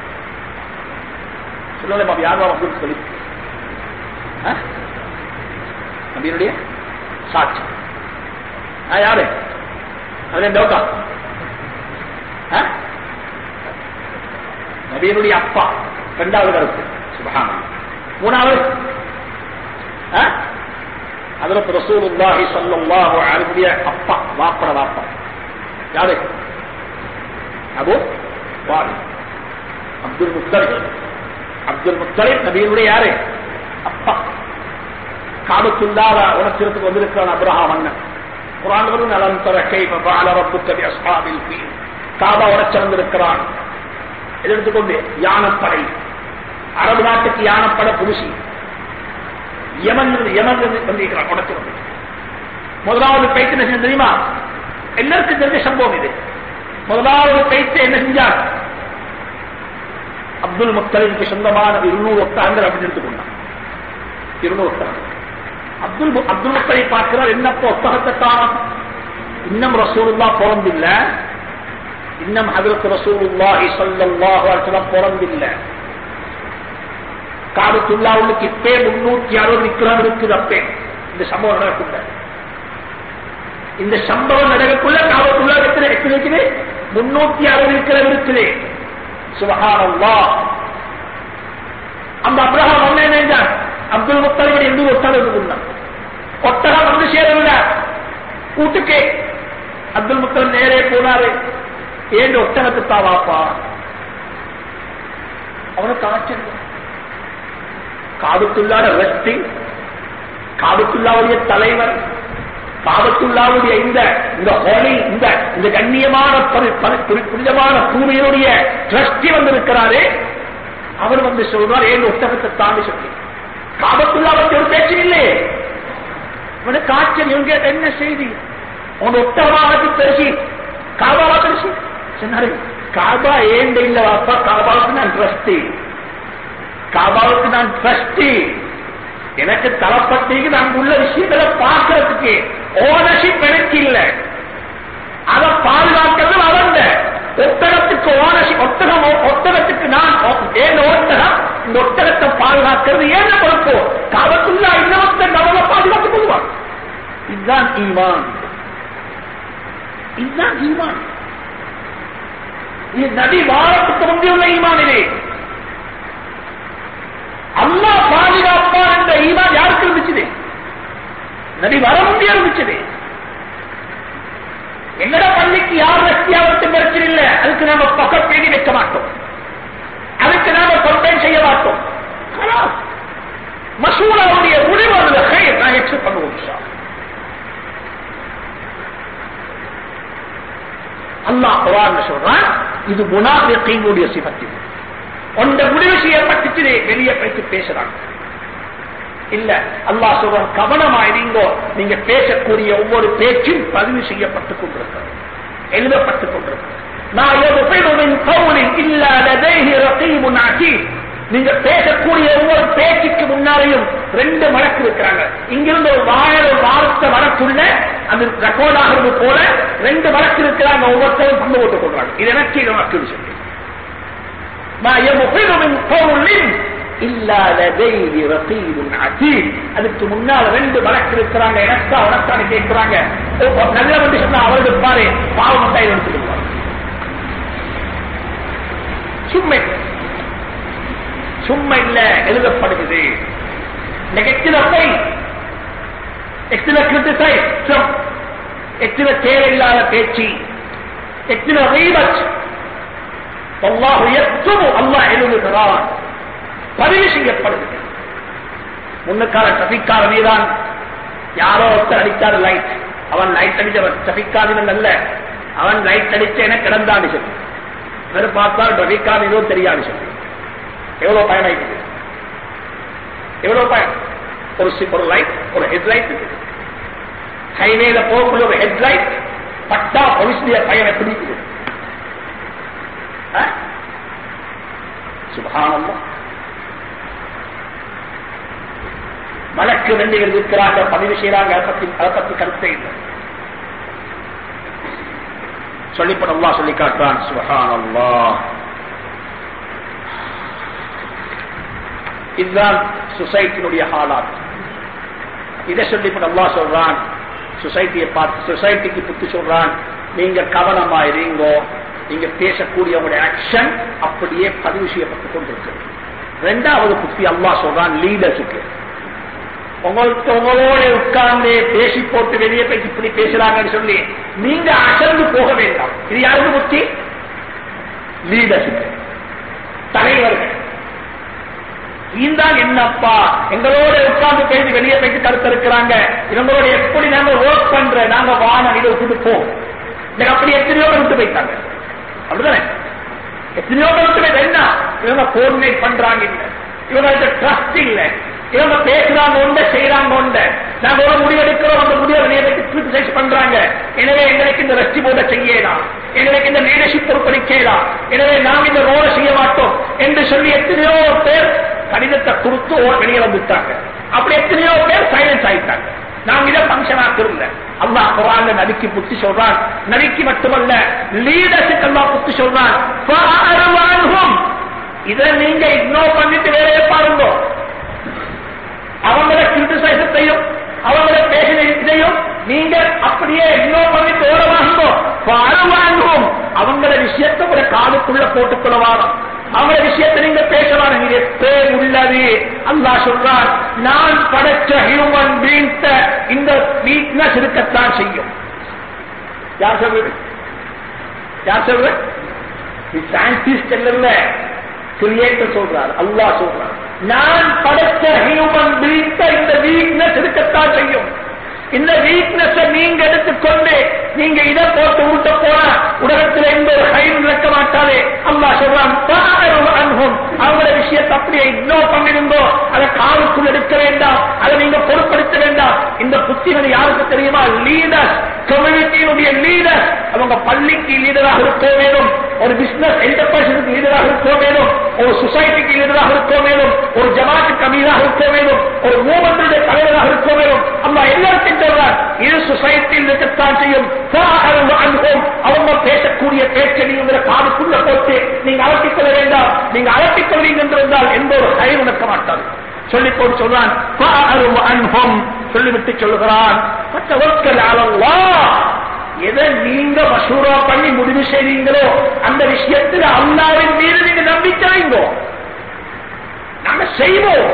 Speaker 1: சொல்லலை பாபு யார் அப்துல் முத்தலிப் ஆ? நபியினுடைய சாட்சி ஆ, யாரு அதுல டவுட்டா ஆ? நபியினுடைய அப்பா இரண்டாவது கருத்து சுபஹான மூணாவது ஆ? ஹஜ்ரத் ரசூலுல்லாஹி ஸல்லல்லாஹு அலைஹி அப்பா வாப்பட வாப்பா யாரு அபு வாலி அப்துல் முத்தலிப் அப்துல் முத்தலிப் நபியினுடைய யாரு அப்பா காபத்துல்லாத உணர்ச்சிரத்துக்கு வந்திருக்கிறான் அப்ரஹாம் அண்ணன் குரான் வரும் நலம் தர கைஃப ஃபஅல ரப்புக்க பி அஸ்ஹாபில் ஃபீல் காபா உடைச்சு வந்திருக்கிறான் இதை எடுத்துக்கொண்டு யானப்படை அரபு நாட்டுக்கு யானப்படை புதுசி யமன் யமன் வந்திருக்கிறான் உடைச்சு வந்து முதலாவது பைத்து என்ன செஞ்சது தெரியுமா எல்லாருக்கும் தெரிஞ்ச சம்பவம் இது முதலாவது பைத்து என்ன செஞ்சார் அப்துல் முத்தலிக்கு சொந்தமான இருநூறு ஒட்டாங்கள் அப்படின்னு எடுத்துக்கொண்டான் இருநூறு ஒட்டாங்கள் அப்துல் மு- அப்துல் முத்தலை பார்க்கிறார் என்னப்போ ஒத்தகத்தை காணும் இன்னும் ரசூலுல்லா பிறந்தில்ல இன்னும் ஹதரத் ரசூலுல்லாஹி ஸல்லல்லாஹு அலைஹி வஸல்லம் பிறந்தில்ல காபத்துல்லாவுக்கு இப்பே முன்னூத்தி அறுபது விக்கிரம் இருக்குது அப்பே இந்த சம்பவம் நடக்குள்ள இந்த சம்பவம் நடக்கக்குள்ள காபத்துல்லா எத்தனை எத்தனை இருக்குது முன்னூத்தி அறுபது விக்கிரம் இருக்குது சுபஹானல்லாஹ் அந்த அப்ரஹாம் வந்து என்ன செஞ்சான் அப்துல் முத்தலிபடி எந்த ஒட்டகம் இருந்தான் ஒட்டகம் வந்து சேரவில்ல கூட்டுக்கே அப்துல் முத்தலிப் நேரே போனாரு ஏன் ஒட்டகத்தை தாவாப்பா அவனுக்கு ஆச்சரியம் காபத்துள்ளாட ரெஸ்டி காபத்துள்ளாவுடைய தலைவர் காபத்துள்ளாவுடைய இந்த இந்த ஹோலி இந்த இந்த கண்ணியமான பரி- பரி- புரி- புனிதமான பூமியினுடைய ட்ரஸ்டி வந்திருக்கிறாரே அவர் வந்து சொல்றார் ஏன் ஒட்டகத்தை தாண்டி சொல்லி காபத்துள்ளா பத்தி ஒரு பேச்சு இல்லையே இவனுக்கு ஆச்சரியம் கேட்ட என்ன செய்தி உன் ஒட்டகமாக பேசி காபாவா பேசி சொன்னாரு காபா ஏண்ட இல்ல வாப்பா காபாவுக்கு நான் ட்ரஸ்டி காபாவுக்கு நான் ட்ரஸ்டி எனக்கு தளப்பட்டிக்கு நான் உள்ள விஷயங்களை பார்க்கறதுக்கு ஓனர்ஷிப் எனக்கு இல்லை அதை பாதுகாக்கிறது அவன் ஒட்டகத்துக்கு ஓனர்ஷிப் ஒட்டகம் ஒட்டகத்துக்கு நான் ஏன் ஒட்டகம் இந்த ஒட்டகத்தை பாதுகாக்கிறது ஏன் பொறுப்பு காலத்துள்ள இன்னொருத்த கவலை பாதுகாத்து கொள்வான் இதுதான் ஈமான் இதுதான் ஈமான் இது நபி வாழத்துக்கு முந்தையுள்ள ஈமான் இது அல்லா பாதுகாப்பான் என்ற ஈமான் யாருக்கு இருந்துச்சு நபி வர முடிய இருந்துச்சு எங்கட பள்ளிக்கு யார் ரஷ்யாவுக்கு பிரச்சனை இல்லை அதுக்கு நாம பக்கம் பேணி வைக்க மாட்டோம் அதுக்கு நாம கம்பெயின் செய்ய மாட்டோம் கலாஸ். மசூராவுடைய முடிவு அதுல ஹைர் நான் எக்ஸப்ட் பண்ணுவோம் இன்ஷா அல்லாஹ். அல்லாஹ் குரான் சொல்றான் இது முனாஃபிகீனுடைய சிபத்து ஒன்ற முடிவு செய்யப்பட்டுச்சு வெளியே போயிட்டு பேசுறாங்க இல்ல அல்லாஹ் சொல்றான் கவனமாயிருங்கோ நீங்க பேசக்கூடிய ஒவ்வொரு பேச்சும் பதிவு செய்யப்பட்டுக் கொண்டிருக்கிறது எழுதப்பட்டுக் கொண்டிருக்கிறது நான் எதுவும் கவுலில் இல்லாத ரகீபுன் அதீத். நீங்க பேசக்கூடிய ஒவ்வொரு பேச்சுக்கு முன்னாலேயும் ரெண்டு மடக்கு இருக்கிறாங்க இங்கிருந்து ஒரு வாழ ஒரு வார்த்தை வரக்குள்ள அது ரெக்கார்ட் ஆகிறது போல ரெண்டு மடக்கு இருக்கிறாங்க ஒவ்வொருத்தரும் பங்கு போட்டுக் கொள்றாங்க இது எனக்கு இது உனக்கு சொல்லி ما يبطل من قول إلا لديه رقيب عتيد அதுக்கு முன்னால ரெண்டு வழக்கு இருக்கிறாங்க எனக்கா உனக்கான கேட்கிறாங்க நல்ல வந்து சொன்னா அவர்கள் பாரு பாவம் தான் எடுத்துக்கிறாங்க சும்மா இல்லை சும்மா இல்ல எழுதப்படுகிறது நெகட்டிவ் போய் எத்தனை கிரிட்டிசைஸ் எத்தனை தேவையில்லாத பேச்சு எத்தனை ரீபத் அல்லாஹ் எத்தும் அல்லாஹ் எழுதுகிறான் பதிவு செய்யப்படுகிறது முன்னுக்கால டிராபிக்கார மீதான் யாரோ ஒருத்தர் அடித்தார் லைட் அவன் லைட் அடிச்சவன் டிராபிக்காரன் அல்ல அவன் லைட் அடிச்ச என கிடந்தான்னு சொல்லி இவர் பார்த்தால் டிராபிக்காரன் ஏதோ தெரியாது சொல்லி எவ்வளவு பயன் ஆயிடுது எவ்வளவு பயன் ஒரு சி- ஒரு லைட் ஒரு ஹெட்லைட் ஹைவேல போகக்கூடிய ஒரு ஹெட்லைட் பட்டா பொலிசிய பயன் எப்படி இருக்குது சுபானம்மா வழக்கு ரெண்டுகள் இருக்கிறாங்க பதிவு செய்யறாங்க அதை பத்தி அதை பத்தி கருத்தே இல்லை சொல்லிப்படல்லா சொல்லி காட்டுறான் சுபஹானல்லா இதுதான் சொசைட்டினுடைய ஹாலாத் இதை சொல்லிப்பட அல்லா சொல்றான் சொசைட்டியை பார்த்து சொசைட்டிக்கு புத்தி சொல்றான் நீங்க கவனமா இருங்கோ நீங்க பேசக்கூடிய உங்களுடைய ஆக்ஷன் அப்படியே பதிவு செய்யப்பட்டுக் கொண்டிருக்கு ரெண்டாவது புத்தி அல்லாஹ் சொல்றான் லீடர்ஸுக்கு உங்களுக்கு உங்களோட உட்கார்ந்து பேசி போட்டு வெளியே போய் இப்படி பேசுறாங்கன்னு சொல்லி நீங்க அசர்ந்து போக வேண்டாம் இது யாருக்கு புத்தி லீடர்ஸுக்கு தலைவர்கள் நீந்தான் என்னப்பா எங்களோட உட்கார்ந்து பேசி வெளியே போயிட்டு கருத்து இருக்கிறாங்க இவங்களோட எப்படி நாங்க ஒர்க் பண்ற நாங்க வானம் இதை விட்டுட்டு போம் எனக்கு அப்படி எத்தனையோ பேர் விட்டு போயிட்டாங்க அப்படிதானே எத்தனையோ பேர் விட்டு போயிட்டு என்ன இவங்க கோஆர்டினேட் பண்றாங்க இல்ல இவங்கள்ட்ட ட்ரஸ்ட் இல்ல இவங்க பேசுறாங்க உண்ட செய்யறாங்க உண்ட நாங்க ஒரு முடிவெடுக்கிறோம் அந்த முடிவை வெளியே போயிட்டு கிரிட்டிசைஸ் பண்றாங்க எனவே எங்களுக்கு இந்த ரெஸ்டி போர்டை செய்யலாம் எங்களுக்கு இந்த லீடர்ஷிப் பொறுப்பளிக்கலாம் எனவே நாம் இந்த ரோலை செய்ய மாட்டோம் என்று சொல்லி எத்தனையோ பேர் கடிதத்தை கொடுத்து ஓ- வெளியே வந்துட்டாங்க அப்படி எத்தனையோ பேர் சைலன்ஸ் ஆயிட்டாங்க நாம் இதை பங்கன் ஆக்குறோம் அல்லாஹ் குரான்ல நபிக்கு புத்தி சொல்றான் நபிக்கு மட்டுமல்ல லீடர்ஸுக்கு அல்லாஹ் புத்தி சொல்றான் "ஃபஅர்வான்ஹும்." இதை நீங்க இக்னோர் பண்ணிட்டு வேலையை பாருங்க அவங்கள கிரிட்டிசைசத்தையும் அவங்கள பேசின இதையும் நீங்க அப்படியே இக்னோர் பண்ணிட்டு ஓட வாங்கோ அருவாங்கும் அவங்கள விஷயத்தை ஒரு காதுக்குள்ள போட்டுக்கொள்ள வாரம் அவங்கள விஷயத்தை நீங்க பேசலாம் நீங்க பேர் உள்ளது அல்லாஹ் சொல்றான் நான் படைச்ச ஹியூமன் பீங்ஸ இந்த வீக்னஸ் இருக்கத்தான் செய்யும் யார் சொல்றது யார் சொல்றது சயின்டிஸ்ட் இல்ல கிரியேட்டர் சொல்றார் அல்லாஹ் சொல்றார் நான் படைச்ச ஹியூமன் பீங்ஸ இந்த வீக்னஸ் இருக்கத்தான் செய்யும் இந்த வீக்னஸ் நீங்க எடுத்துக்கொண்டு நீங்க இதை போட்டு ஊட்ட போனா உலகத்தில் எந்த ஒரு கையும் நடக்க மாட்டாதே அல்லா சொல்றான் "ஃபஅரு அன்ஹும்." அவங்கள விஷயத்தை அப்படியே இக்னோர் பண்ணிருந்தோ அதை காலுக்குள் எடுக்க வேண்டாம் அதை நீங்க பொருட்படுத்த வேண்டாம் இந்த புத்திகள் யாருக்கு தெரியுமா லீடர்ஸ் கம்யூனிட்டியினுடைய லீடர்ஸ் அவங்க பள்ளிக்கு லீடராக இருக்க வேணும் ஒரு பிசினஸ் என்டர்பிரைஸுக்கு லீடராக இருக்க வேணும் ஒரு சொசைட்டிக்கு லீடராக இருக்க வேணும் ஒரு ஜமாத்துக்கு அமீராக இருக்க வேணும் ஒரு மூவத்துடைய தலைவராக இருக்க வேணும் அம்மா எல்லாருக்கும் சொல்றார் இது சொசைட்டியில் இருக்கத்தான் செய்யும் ஃபஅரு அன்ஹும். அவங்க பேசக்கூடிய பேச்சை நீங்க காதுக்குள்ள போட்டு நீங்க அலட்டிக் கொள்ள வேண்டாம் நீங்க அலட்டிக் கொள்வீங்க என்றிருந்தால் எந்த ஒரு கை உணக்க மாட்டார் சொல்லி போட்டு சொல்றான் ஃபஅரு அன்ஹும். சொல்லிவிட்டு சொல்லுகிறான் "ஃபத்தவக்கல் அலல்லாஹ்." எதை நீங்க மசூரா பண்ணி முடிவு செய்வீங்களோ அந்த விஷயத்தில் அல்லாவின் மீது நீங்க நம்பிக்கை வைங்கோ நாங்க செய்வோம்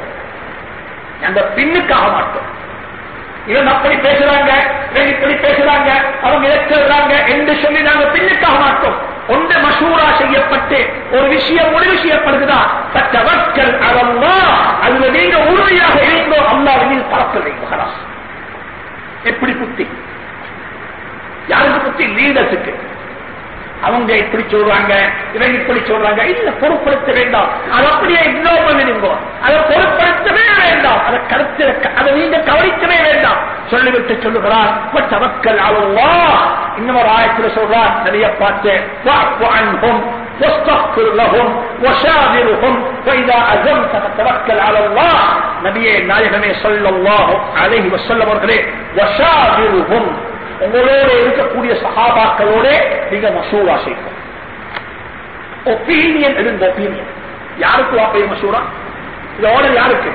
Speaker 1: அந்த பின்னுக்காக மாட்டோம் இவன் அப்படி பேசுறாங்க இவன் இப்படி பேசுறாங்க அவங்க இதை சொல்றாங்க என்று சொல்லி நாங்க பின்னுக்காக மாட்டோம் ஒன்று மசூரா செய்யப்பட்டு ஒரு விஷயம் முடிவு செய்யப்படுகிறதா தவக்கல் அவல்லா அதுல நீங்க உறுதியாக இருந்தோ அல்லாஹ் மீது பறக்கலை மகராஸ் எப்படி புத்தி யாருக்கு புத்தி லீடர்ஸுக்கு அவங்க இப்படி சொல்றாங்க இவங்க இப்படி சொல்றாங்க இல்ல பொருட்படுத்த வேண்டாம் அதை அப்படியே இக்னோர் பண்ணிடுங்க அதை பொருட்படுத்தவே வேண்டாம் அதை கருத்து அதை நீங்க கவனிக்கவே வேண்டாம் சொல்லிவிட்டு சொல்லுகிறார் தவக்கல் அவ்வா இன்னும் ஒரு ஆயத்தில் சொல்றார் நிறைய பார்த்து "வஅஃபு அன்ஹும் واستغفر لهم وشاورهم فإذا أزمت فتوكل على الله நபியே நாயகமே ஸல்லல்லாஹு அலைஹி வஸல்லம் அவர்களே வஷாவிருஹும் உங்களோட இருக்கக்கூடிய சகாபாக்களோட நீங்க மசூரா செய்யணும் ஒப்பீனியன் எடுங்க ஒப்பீனியன் யாருக்கு வாப்பைய மசூரா இது ஆர்டர் யாருக்கு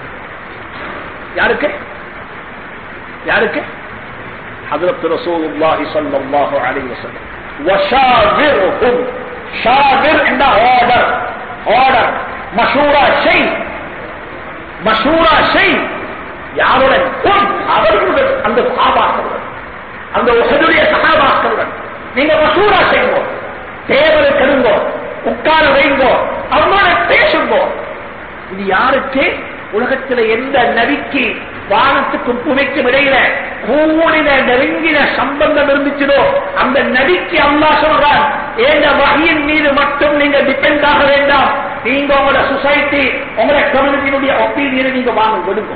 Speaker 1: யாருக்கு யாருக்கு ஹதரத் ரசூலுல்லாஹி ஸல்லல்லாஹு அலைஹி வஸல்லம் வஷாவிருஹும் ஷாவிர் என்ற ஆர்டர் ஆர்டர் மஷூரா செய் மஷூரா செய் யாருடன் உன் அவர்களுடன் அந்த சகாபாக்களுடன் அந்த உசதுடைய சகாபாக்களுடன் நீங்க மசூரா செய்யுங்க தேவரை கருங்கோ உட்கார வைங்கோ அவனோட பேசுங்கோ இது யாருக்கு உலகத்தில் எந்த நபிக்கு வானத்துக்கும் புமைக்கும் இடையில கூடின நெருங்கின சம்பந்தம் இருந்துச்சதோ அந்த நபிக்கு அல்லா சொல்றான் ஏந்த வகையின் மீது மட்டும் நீங்க டிபெண்ட் ஆக வேண்டாம் நீங்க உங்களோட சொசைட்டி உங்களோட கம்யூனிட்டியினுடைய ஒப்பீனியனை நீங்க வாங்க கொடுங்க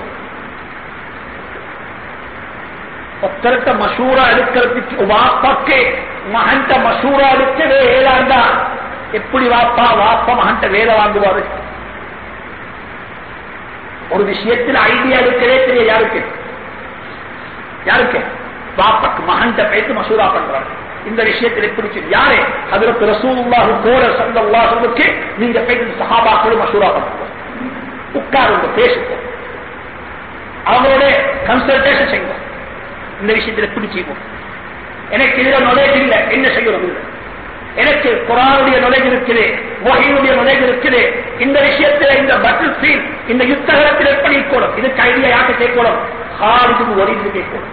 Speaker 1: ஒத்தரத்த மசூரா எடுக்கிறதுக்கு வாப்பாக்கு மகன்ட மசூரா எடுக்கவே ஏழாண்டா எப்படி வாப்பா வாப்பா மகன்ட வேலை வாங்குவாரு ஒரு விஷயத்தில் ஐடியா எடுக்கவே தெரிய யாருக்கு யாருக்கு பாப்பாக்கு மகன்ட பேசி மசூரா பண்றாங்க இந்த விஷயத்தில் எப்படி செய்யும்? யாரே அதற்கு ரசூலுல்லாஹு கோர சல்லல்லாஹுக்கு நீங்க பேசி சஹாபாக்களும் மசூரா பண்ணுங்க உட்காருங்க பேசுங்க அவங்களோட கன்சல்டேஷன் செய்யுங்க இந்த விஷயத்தில் எப்படி செய்வோம் எனக்கு இதுல நுழைவு இல்லை என்ன செய்யணும் இல்லை எனக்கு குரானுடைய நுழைவு இருக்குது வகையினுடைய நுழைவு இருக்குது இந்த விஷயத்தில் இந்த பட்டில் ஃபீல் இந்த யுத்தகரத்தில் எப்படி இருக்கணும் இதுக்கு ஐடியா யாருக்கு கேட்கணும் ஹாரிதுக்கு ஒளிந்து கேட்கணும்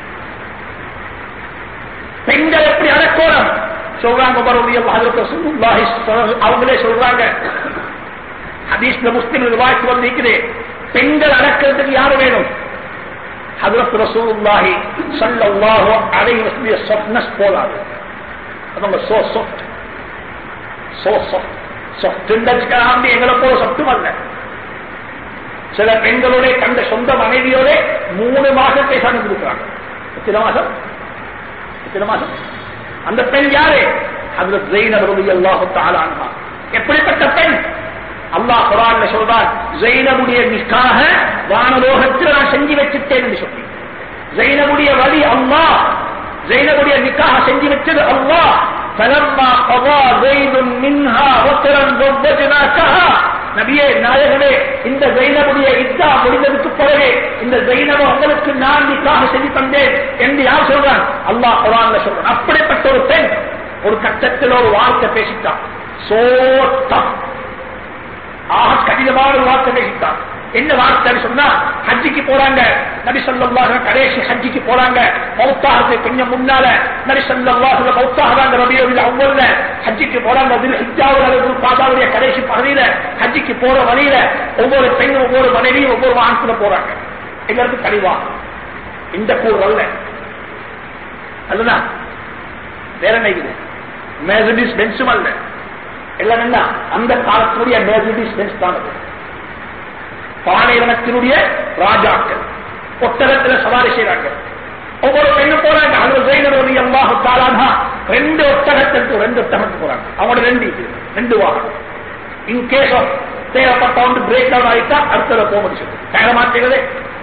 Speaker 1: பெண்கள் எப்படி அடக்கோணும் சொல்றாங்க உமருடைய ஹஜரத் ரசூலுல்லாஹி ஸல்லல்லாஹு அவங்களே சொல்றாங்க ஹதீஸ்ல முஸ்லிம் ரிவாயத் வந்திருக்குது பெண்கள் அடக்கிறதுக்கு யாரு வேணும் ஹதரத் ரசூலுல்லாஹி ஸல்லல்லாஹு அலைஹி வஸல்லம் சாஃப்ட்னஸ் போலாது அவங்க so soft so soft soft industry எங்களை போல சாஃப்ட்டும் அல்ல சில பெண்களோட கண்ட சொந்த மனைவியோட மூணு மாசம் பேசாம இருக்கிறாங்க எத்தனை மாசம் எத்தனை மாசம் அந்த பெண் யாரு அதுல ஜெயினப் ரலியல்லாஹு தஆலா அன்ஹா எப்படிப்பட்ட பெண் அல்லாஹ் குரான்ல சொல்றான் ஜெயினபுடைய நிக்காக வானலோகத்தில் நான் செஞ்சு வச்சுட்டேன் என்று சொல்லி ஜெயினபுடைய வழி அல்லாஹ் ஜெயினபுடைய நிக்காக செஞ்சு வச்சது அல்லாஹ் فلما قضى زيد منها وطرا زوجناكها நபியே நாயகனே இந்த ஜெயினபுடைய இத்தா முடிந்ததுக்கு பிறகு இந்த ஜெயினப உங்களுக்கு நான் நிக்காக செஞ்சு தந்தேன் என்று யார் சொல்றான் அல்லாஹ் குரான்ல சொல்றான் அப்படிப்பட்ட ஒரு பெண் ஒரு கட்டத்தில் ஒரு வார்த்தை பேசிட்டான் சோட்டம் ஆக கடினமான ஒரு வார்த்தை பேசிட்டான் என்ன வார்த்தை சொன்னா ஹஜ்ஜிக்கு போறாங்க நபி சொல்லாஹ் கடைசி ஹஜ்ஜிக்கு போறாங்க மௌத்தாகிறது கொஞ்சம் முன்னால நபி சொல்லாஹ் மௌத்தாகிறாங்க ரபியோவில் அவ்வளவு ஹஜ்ஜிக்கு போறாங்க அதில் ஹிஜாவில் பாதாவுடைய கடைசி பகுதியில ஹஜ்ஜிக்கு போற வழியில ஒவ்வொரு பெண்ணும் ஒவ்வொரு மனைவியும் ஒவ்வொரு வாகனத்துல போறாங்க எங்களுக்கு தெளிவா இந்த கூர் அல்ல அல்லதா வேற என்ன இது மேசடிஸ் பென்ஸும் அல்ல எல்லாம் என்ன அந்த காலத்துடைய மேசடிஸ் பென்ஸ் தான் அது பாலைவனத்தினுடைய ராஜாக்கள் ஒட்டகத்தில் சவாரி செய்றாங்க ஒவ்வொரு பெண்ணும் போறாங்க அது ஜெயினரோடு அல்லாஹு தாலானா ரெண்டு ஒட்டகத்திற்கு ரெண்டு ஒட்டகத்துக்கு போறாங்க அவங்களோட ரெண்டு இது ரெண்டு வாகனம் இன் கேஸ் ஆஃப் தேவைப்பட்ட வந்து பிரேக் டவுன் ஆயிட்டா அடுத்தத போக முடியும் தேர மாட்டேங்குது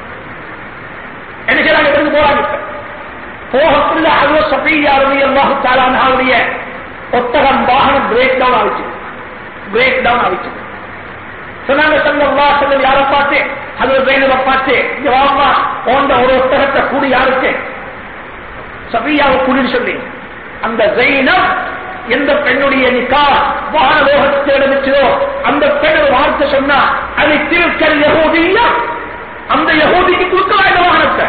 Speaker 1: என்ன செய்யறாங்க இருந்து போறாங்க இப்ப. போகக்குள்ள அதுவோ சபையாருடைய அல்லாஹு தாலானாவுடைய ஒட்டகம் வாகனம் பிரேக் டவுன் ஆயிடுச்சு பிரேக் டவுன் ஆயிடுச்சு சொன்னாங்க சல்லா செல்லம் யாரை பார்த்து அது ஜெயினவை பார்த்து இங்க வாமா போன்ற ஒரு ஒட்டகத்தை கூடி யாருக்கு சபியாவை கூடின்னு சொல்லி அந்த ஜெயினம் எந்த பெண்ணுடைய நிக்கா வானலோகத்தை எடுத்துச்சோ அந்த பெண் ஒரு வார்த்தை சொன்னா அது திருக்கல் யகூதியா அந்த யகூதிக்கு கொடுக்கலாம் இந்த வாகனத்தை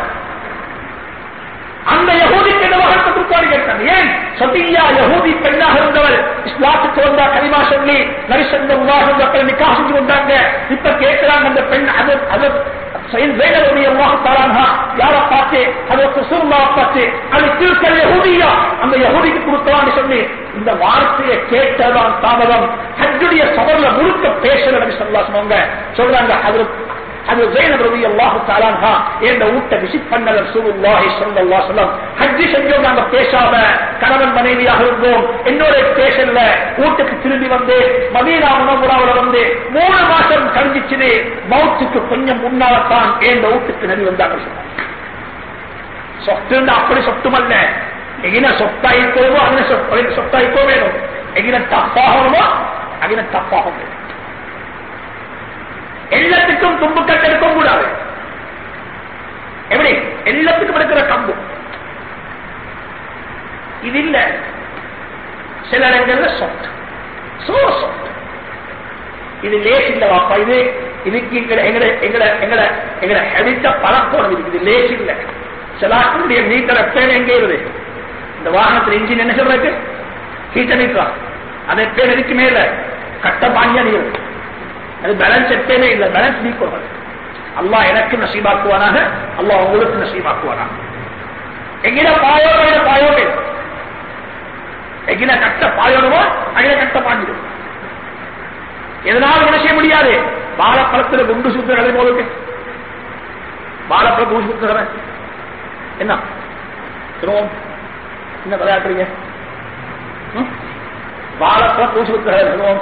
Speaker 1: அந்த யகூதிக்கு இந்த வாகனத்தை கொடுத்தாரு கேட்டாங்க ஏன் சபியா யகூதி பெண்ணாக இருந்தவர் இஸ்லாத்துக்கு வந்தா கனிமா சொல்லி நரிசந்த மக்கள் நிக்கா செஞ்சு கொண்டாங்க இப்ப கேட்கிறாங்க அந்த பெண் அது அது வேடலுடைய அல்லாஹாலான்ஹா யாரை பார்த்து அதை சுசுல்லா பார்த்து அது திருக்கல் யகுதியா அந்த யகுதிக்கு கொடுத்தலான்னு சொல்லி இந்த வார்த்தையை கேட்டதான் தாமதம் ஹஜ்ஜுடைய சபர்ல முழுக்க பேசுற நபி சொல்லா சொன்னாங்க சொல்றாங்க அது அது ஜெயினப் ரவி அல்லாஹு தாலான்ஹா என்ற ஊட்ட விசிட் பண்ணவர் சூருல்லாஹி ஸல்லல்லாஹு அலைஹி வஸல்லம் ஹஜ் செஞ்சோம் நாங்க பேசாம கணவன் மனைவியாக இருந்தோம் என்னோட பேசல வீட்டுக்கு திரும்பி வந்து மதீனா முனவராவுல வந்து மூணு மாசம் கழிஞ்சிச்சுது மௌத்துக்கு கொஞ்சம் முன்னால்தான் என்ற வீட்டுக்கு நபி வந்தாங்க சொன்னாங்க சொத்து அப்படி சொத்துமல்ல எகின சொத்தாயிக்கோமோ அகின சொத்தாயிக்கோ வேணும் எகின தப்பாகணுமோ அகின தப்பாக வேணும் எல்லாத்துக்கும் தும்பு கட்டு எடுக்க கூடாது எப்படி எல்லாத்துக்கும் எடுக்கிற கம்பு இது இல்ல சில இடங்கள்ல சொத்து So soft. இது லேஸ் இல்ல வாப்பா இது இதுக்கு எங்கட எங்கட எங்கட எங்கட எங்கட ஹெபிட்ட பழக்கோணம் இருக்குது இது லேஸ் இல்ல சிலாக்களுடைய மீட்டர் எப்பயும் எங்கே இருக்குது இந்த வாகனத்தில் இன்ஜின் என்ன சொல்றது ஹீட்ட மீட்டர் அது எப்பயும் எதுக்கு மேல கட்ட பாண்டியா நீர் அது பேலன்ஸ் எப்பயுமே இல்ல பேலன்ஸ் நீக்குறது அல்லாஹ் எனக்கு நசீபாக்குவானாக அல்லாஹ் உங்களுக்கு நசீபாக்குவானாக எங்கிட பாயோட பாயோட எங்கிட கட்ட பாயோடவோ அகில கட்ட பாண்டிடும் எதனால என்ன செய்ய முடியாது வாழைப்பழத்துல குண்டு சுத்துறது போலுக்கு வாழைப்பழம் குண்டு சுத்துறவன் என்ன சொல்லுவோம் என்ன விளையாட்டுறீங்க ம்? வாழைப்பழம் பூசி சுத்துறது சொல்லுவோம்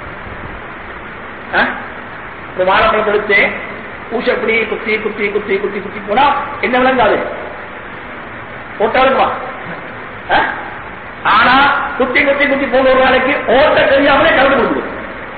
Speaker 1: ஆ? ஒரு வாழைப்பழம் எடுத்து பூசி அப்படி குத்தி குத்தி குத்தி குத்தி குத்தி போனா என்ன விளங்காது போட்டாலுமா ஆனா குத்தி குத்தி குத்தி போன ஒரு நாளைக்கு ஓட்ட தெரியாமலே கலந்து கொடுக்குது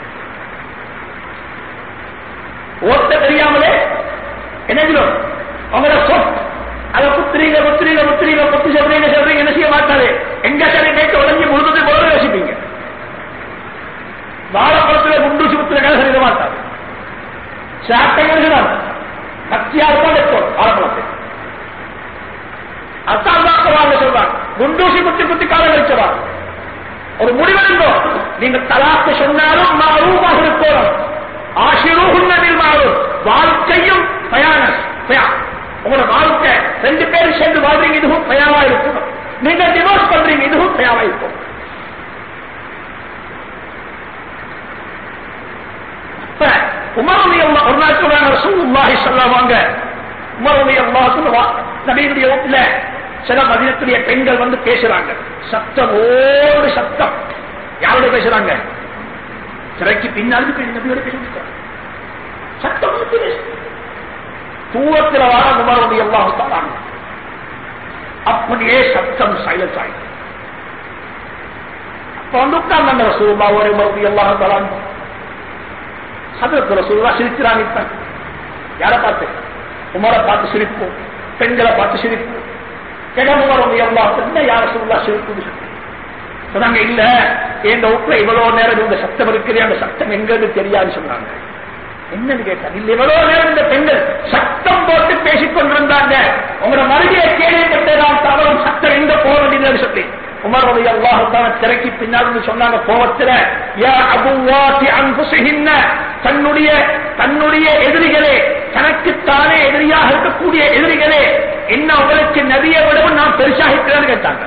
Speaker 1: ஓட்ட தெரியாமலே என்ன சொல்லும் அவங்கள சொல் அதை குத்துறீங்க குத்துறீங்க குத்துறீங்க குத்து சொல்றீங்க சொல்றீங்க என்ன செய்ய மாட்டாரு எங்க சரி கேட்க உடஞ்சி முழுது போல யோசிப்பீங்க வாழைப்பழத்துல குண்டு சுத்துற கதை சொல்ல மாட்டாரு சாட்டை எழுதுறாங்க கத்தியால் தான் வைக்கும் வாழைப்பழத்தை அத்தாங்க சொல்றாங்க குண்டூசி குத்தி குத்தி காலம் வச்சவா ஒரு முடிவெடுங்கோ நீங்க தலாக்கு சொன்னாலும் மாறூமாக இருக்கணும் ஆசிரூகுன்னதில் மாறும் வாழ்க்கையும் பயான உங்களோட வாழ்க்கை ரெண்டு பேரும் சேர்ந்து வாழ்றீங்க இதுவும் பயாவா இருக்கும் நீங்க டிவோர்ஸ் பண்றீங்க இதுவும் பயாவா இருக்கும் அப்ப உமரவி அல்லா ஒரு நாள் சொல்றாங்க ரசூலுல்லாஹி சொல்லுவாங்க உமரவி அல்லா சொல்லுவா நபியினுடைய வீட்டுல சில மதினத்துடைய பெண்கள் வந்து பேசுறாங்க சத்தம் ஓடு சத்தம் யாரோட பேசுறாங்க சிறைக்கு பின்னாடி பெண் நபியோட பேசுறாங்க சத்தம் வந்து பேசு. தூரத்தில் வார உமரவி அல்லா சொல்றாங்க அப்படியே சத்தம் சைலன்ஸ் ஆயிடும் அப்ப வந்து உட்கார்ந்தாங்க ரசூலுல்லா ஒரு மறுபடி எல்லாம் தலாங்க ஹதரத் ரசூலுல்லாஹ் சிரிக்கிறாங்க இப்ப யாரை பார்த்து உமரை பார்த்து சிரிப்போம் பெண்களை பார்த்து சிரிப்போம் கிடமுமரம் எல்லாம் என்ன யார சொல்லா சிரிப்பு சொன்னாங்க இல்ல எங்க வீட்டுல இவ்வளவு நேரம் இந்த சத்தம் இருக்குது அந்த சத்தம் எங்கன்னு தெரியாது சொன்னாங்க என்னன்னு கேட்டாங்க இல்ல இவ்வளவு நேரம் இந்த பெண்கள் சத்தம் போட்டு பேசிக் கொண்டிருந்தாங்க உங்களோட மருகையை கேள்விப்பட்டதான் தவறும் சத்தம் எங்க போக வேண்டியதுன்னு சொல்லி உமர் ரவி அல்லாஹான திரைக்கு பின்னால் சொன்னாங்க கோவத்துல யா அபுவாசி அன்புசுகின்ன தன்னுடைய தன்னுடைய எதிரிகளே தனக்குத்தானே எதிரியாக இருக்கக்கூடிய எதிரிகளே என்ன உங்களுக்கு நபியை விடவும் நான் பெருசாகிக்கிறேன்னு கேட்டாங்க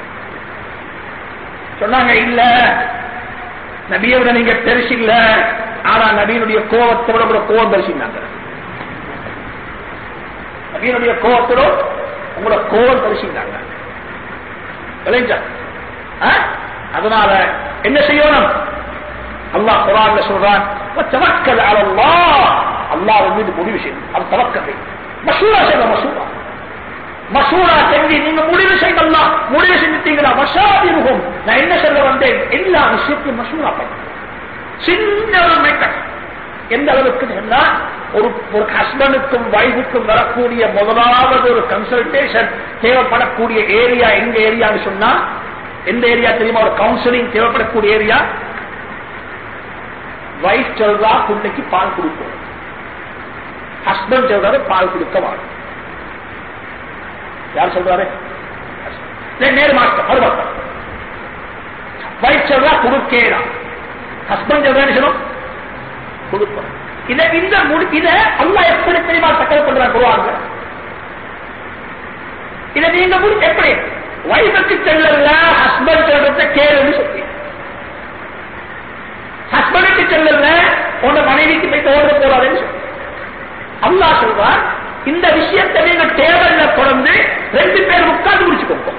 Speaker 1: சொன்னாங்க இல்ல நபியை விட நீங்க பெருசு இல்ல ஆனா நபியினுடைய கோவத்தை விட உங்களோட கோவம் பெருசுனாங்க நபியினுடைய கோவத்தோட உங்களோட கோவம் பெருசுனாங்க விளைஞ்சா அதனால என்ன செய்யணும் அல்லாஹ் குரான்ல சொல்றான் தவக்கல் அல்லாஹ் அல்லாஹ் மீது முடிவு செய்யணும் அது தவக்கலை மசூரா செய்ய மசூரா மசூரா செஞ்சு நீங்க முடிவு செய்யலாம் முடிவு செஞ்சுட்டீங்களா மசாதிருகும் நான் என்ன சொல்ல வந்தேன் எல்லா விஷயத்தையும் மசூரா பண்ண சின்ன ஒரு மேக்கப் எந்த அளவுக்கு சொன்னா ஒரு ஒரு ஹஸ்பண்டுக்கும் வைஃபுக்கும் வரக்கூடிய முதலாவது ஒரு கன்சல்டேஷன் தேவைப்படக்கூடிய ஏரியா எங்க ஏரியான்னு சொன்னா எந்த ஏரியா தெரியுமா ஒரு கவுன்சிலிங் தேவைப்படக்கூடிய ஏரியா வைஃப் சொல்றா பிள்ளைக்கு பால் கொடுக்கும் ஹஸ்பண்ட் சொல்றாரு பால் கொடுக்க வாங்க யார் சொல்றாரு நேரு மாற்றம் மறுபக்கம் வைஃப் சொல்றா கொடுக்கலாம் ஹஸ்பண்ட் சொல்றாரு சொல்லும் கொடுப்போம் இதை இந்த முடி இத அல்லா எப்படி தெரியுமா தக்கல் பண்றாங்க போவாங்க இதை நீங்க முடி எப்படி வைஃபுக்கு செல்லல ஹஸ்பண்ட் சொல்றத கேளுன்னு சொல்லி ஹஸ்பண்டுக்கு செல்லல உன்ன மனைவிக்கு போய் தோன்ற போறாதுன்னு சொல்லி அல்லா சொல்றார் இந்த விஷயத்தை நீங்க டேபிள்ல தொடர்ந்து ரெண்டு பேர் உட்கார்ந்து முடிச்சுக்கோங்க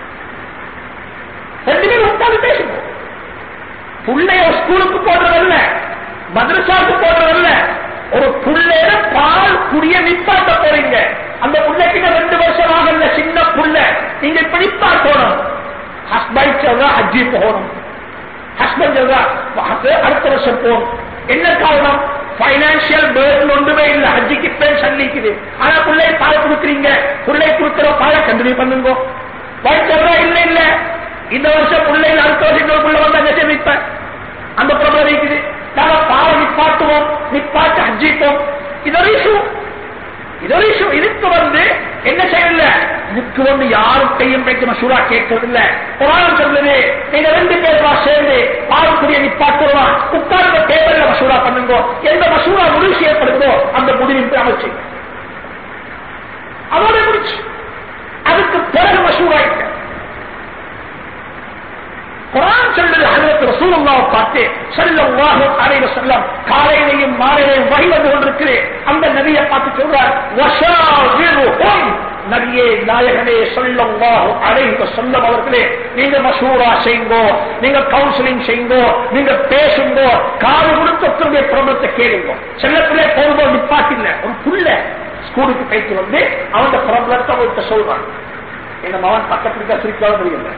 Speaker 1: ரெண்டு பேர் உட்கார்ந்து பேசுங்க பிள்ளைய ஸ்கூலுக்கு போடுறதல்ல மதரசாவுக்கு போடுறதல்ல ஒரு புள்ளைய பால் குடிய நிப்பாட்ட போறீங்க அந்த புள்ளைக்கு ரெண்டு வருஷம் ஆகல சின்ன புள்ள நீங்க இப்ப நிப்பாட்டணும் ஹஸ்பண்ட் சொல்றா ஹஜ்ஜி போகணும் ஹஸ்பண்ட் சொல்றா அடுத்த வருஷம் போகணும் என்ன காரணம் பைனான்சியல் பேர்டன் ஒன்றுமே இல்ல ஹஜ்ஜிக்கு பேர் சல்லிக்குது ஆனா பிள்ளை பால் கொடுக்குறீங்க பிள்ளை கொடுக்கிற பாலை கண்டினியூ பண்ணுங்க வைஃப் சொல்றா இல்ல இல்ல இந்த வருஷம் பிள்ளைகள் அடுத்த வருஷம் இன்னொரு பிள்ளை வந்தா என்ன செய்விப்பேன் அந்த ப்ராப்ளம் இருக்குது நாங்க பாவ நிப்பாட்டுவோம் நிப்பாட்டு அஜிப்போம் இது ஒரு இஷ்யூ இது ஒரு இஷ்யூ இதுக்கு வந்து என்ன செய்யல இதுக்கு வந்து யாருக்கையும் பேச்சு மசூரா கேட்கறது இல்ல குரான் சொல்லுது நீங்க ரெண்டு பேருமா சேர்ந்து பாவக்குரிய நிப்பாட்டுவோம் உட்கார்ந்த பேப்பர்ல மசூரா பண்ணுங்க எந்த மசூரா முடிவு செய்யப்படுதோ அந்த முடிவின் அமைச்சு அதோட முடிச்சு அதுக்கு பிறகு மசூரா இல்லை குரான் சொல்லுது ஹஜரத் ரசூலுல்லாஹ் பார்த்து ஸல்லல்லாஹு அலைஹி வஸல்லம் காலையிலையும் மாலையிலையும் வகை வந்து கொண்டிருக்கிறேன் அந்த நபியை பார்த்து சொல்றார் வஷாவிருஹும் நபியே நாயகனே ஸல்லல்லாஹு அலைஹி வஸல்லம் அவர்களே நீங்க மஷூரா செய்யுங்கோ நீங்க கவுன்சிலிங் செய்யுங்கோ நீங்க பேசுங்கோ காது கொடுத்தவருடைய பிரபலத்தை கேளுங்க செல்லத்திலே போகும்போது நிப்பாட்டில்ல ஒரு புள்ள ஸ்கூலுக்கு போயிட்டு வந்து அவன் பிரபலத்தை அவர்கிட்ட சொல்றான் என்ன மகன் பக்கத்துக்கு சிரிக்காத தெரியல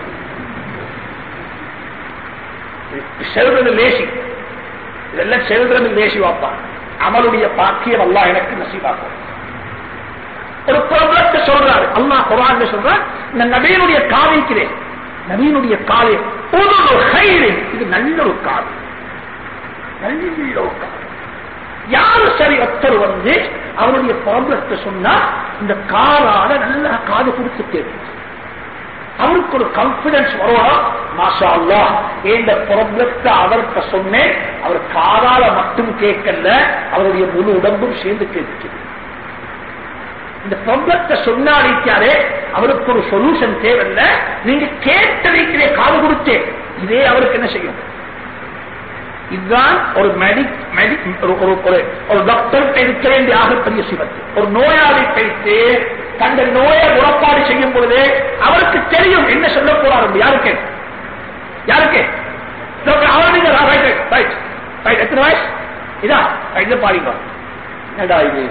Speaker 1: செல்றது லேசி இதெல்லாம் செல்றது லேசி வாப்பா அமலுடைய பாக்கியம் அல்லா எனக்கு நசீபாக்கும் ஒரு ப்ராப்ளத்தை சொல்றாரு அல்லா குரான் சொல்றார் இந்த நபீனுடைய காவிக்கிறேன் நபீனுடைய காலை இது நல்ல ஒரு காது நல்ல ஒரு காது யாரு சரி ஒருத்தர் வந்து அவருடைய ப்ராப்ளத்தை சொன்னா இந்த காலால நல்லா காது கொடுத்து கேட்கும் அவருக்கு ஒரு கான்பிடன்ஸ் வருவா மாஷா அல்லா இந்த ப்ராப்ளத்தை அவர்கிட்ட சொன்னேன் அவர் காதால மட்டும் கேட்கல அவருடைய முழு உடம்பும் சேர்ந்து கேட்கிறது இந்த ப்ராப்ளத்தை சொன்னாடிக்காரே அவருக்கு ஒரு சொல்யூஷன் தேவையில்ல நீங்க கேட்டதைக்கிறே காது கொடுத்தே இதே அவருக்கு என்ன செய்யும் இதுதான் ஒரு மெடிக் மெடிக் ஒரு டாக்டர் இருக்க வேண்டிய ஆகப்பெரிய சிவத்து ஒரு நோயாளி வைத்து தந்த நோயை குணப்பாடு செய்யும் பொழுது அவருக்கு தெரியும் என்ன சொல்ல போறாரு யாருக்கு யாருக்கு எத்தனை வயசு இதா இதை பாருங்க என்னடா இது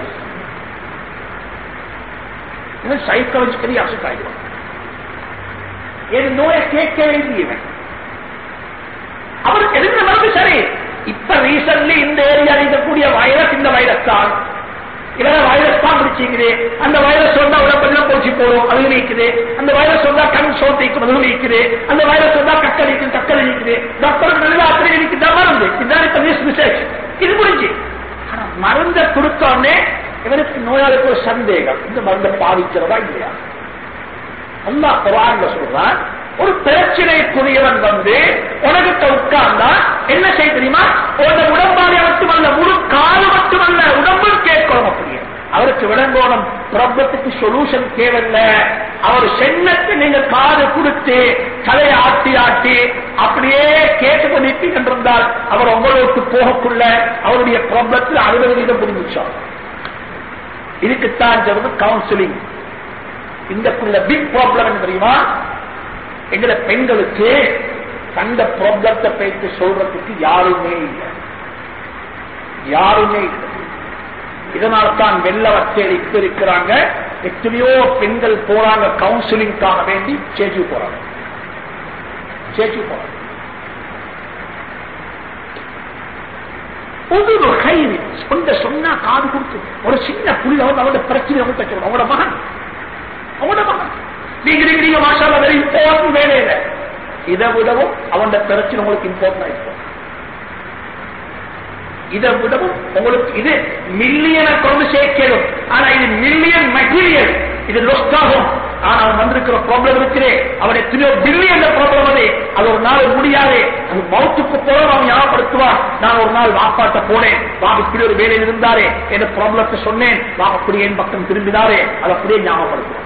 Speaker 1: சைக்காலஜிக்கலி அப்செட் ஆகிடும் என் நோயை கேட்க வேண்டியவன் அவருக்கு எதுக்கு மருந்து சரி இப்ப ரீசன்ட்லி இந்த ஏரியா இருக்கக்கூடிய வைரஸ் இந்த வைரஸ் தான் இல்லைன்னா வைரஸ் தான் பிடிச்சிக்குது அந்த வைரஸ் வந்தா உடம்பெல்லாம் போச்சு போடும் அது நீக்குது அந்த வைரஸ் வந்தா கண் சோத்தைக்கும் அது நீக்குது அந்த வைரஸ் வந்தா கக்கடிக்கும் கக்கடி நீக்குது டாக்டர் நல்லா அப்படி நீக்குதா மருந்து இதுதான் இப்ப நியூஸ் ரிசர்ச் இது முடிஞ்சு ஆனா மருந்தை கொடுத்தோடனே இவருக்கு நோயாளிக்கு ஒரு சந்தேகம் இந்த மருந்தை பாதிக்கிறதா இல்லையா அல்லா குரான் சொல்றான் ஒரு பிரச்சனைக்குரியவன் வந்து உனக்கிட்ட உட்கார்ந்தா என்ன செய்ய தெரியுமா உன உடம்பாடு மட்டுமல்ல முழு காது மட்டுமல்ல உடம்பும் கேட்கணும் அப்படியே அவருக்கு விளங்கோணம் பிரபத்துக்கு சொல்யூஷன் தேவையில்ல அவர் சென்னத்தை நீங்க காது கொடுத்து தலையை ஆட்டி ஆட்டி அப்படியே கேட்டு பண்ணிட்டு என்றிருந்தால் அவர் உங்களுக்கு போகக்குள்ள அவருடைய பிரபலத்தில் அறுபது வீதம் புரிஞ்சிச்சார் இதுக்குத்தான் சொல்றது கவுன்சிலிங் இந்தக்குள்ள பிக் ப்ராப்ளம் தெரியுமா எங்களை பெண்களுக்கு கண்ட ப்ராப்ளத்தை பேசி சொல்றதுக்கு யாருமே இல்லை யாருமே இல்லை இதனால்தான் வெள்ள வச்சேரி இப்ப இருக்கிறாங்க எத்தனையோ பெண்கள் போறாங்க கவுன்சிலிங்காக வேண்டி சேச்சு போறாங்க சேச்சு போறாங்க ஒவ்வொரு கைது சொந்த சொன்னா காது கொடுத்து ஒரு சின்ன புள்ள வந்து அவரோட பிரச்சனை அவங்க சொல்றோம் அவங்களோட மகன் அவனோட மகன் நீங்க நீங்க நீங்க மாஷால வெரி இம்பார்ட்டன் வேலையில இதை விடவும் அவன் பிரச்சனை உங்களுக்கு இம்பார்ட்டன் இருக்கும் இதை விடவும் உங்களுக்கு இது மில்லியனை கொண்டு சேர்க்கணும் ஆனா இது மில்லியன் மெட்டீரியல் இது லொஸ்ட் ஆகும் ஆனா அவன் வந்திருக்கிற ப்ராப்ளம் இருக்கிறே அவன் எத்தனையோ பில்லியன் ப்ராப்ளம் அது அது ஒரு நாள் முடியாது அது மவுத்துக்கு போல அவன் ஞாபகப்படுத்துவான் நான் ஒரு நாள் வாப்பாட்ட போனேன் வா இப்படி ஒரு வேலையில் இருந்தாரே என்ற ப்ராப்ளத்தை சொன்னேன் வா அப்படியே என் பக்கம் திரும்பினாரே அது அப்படியே ஞாபகப்படுத்துவான்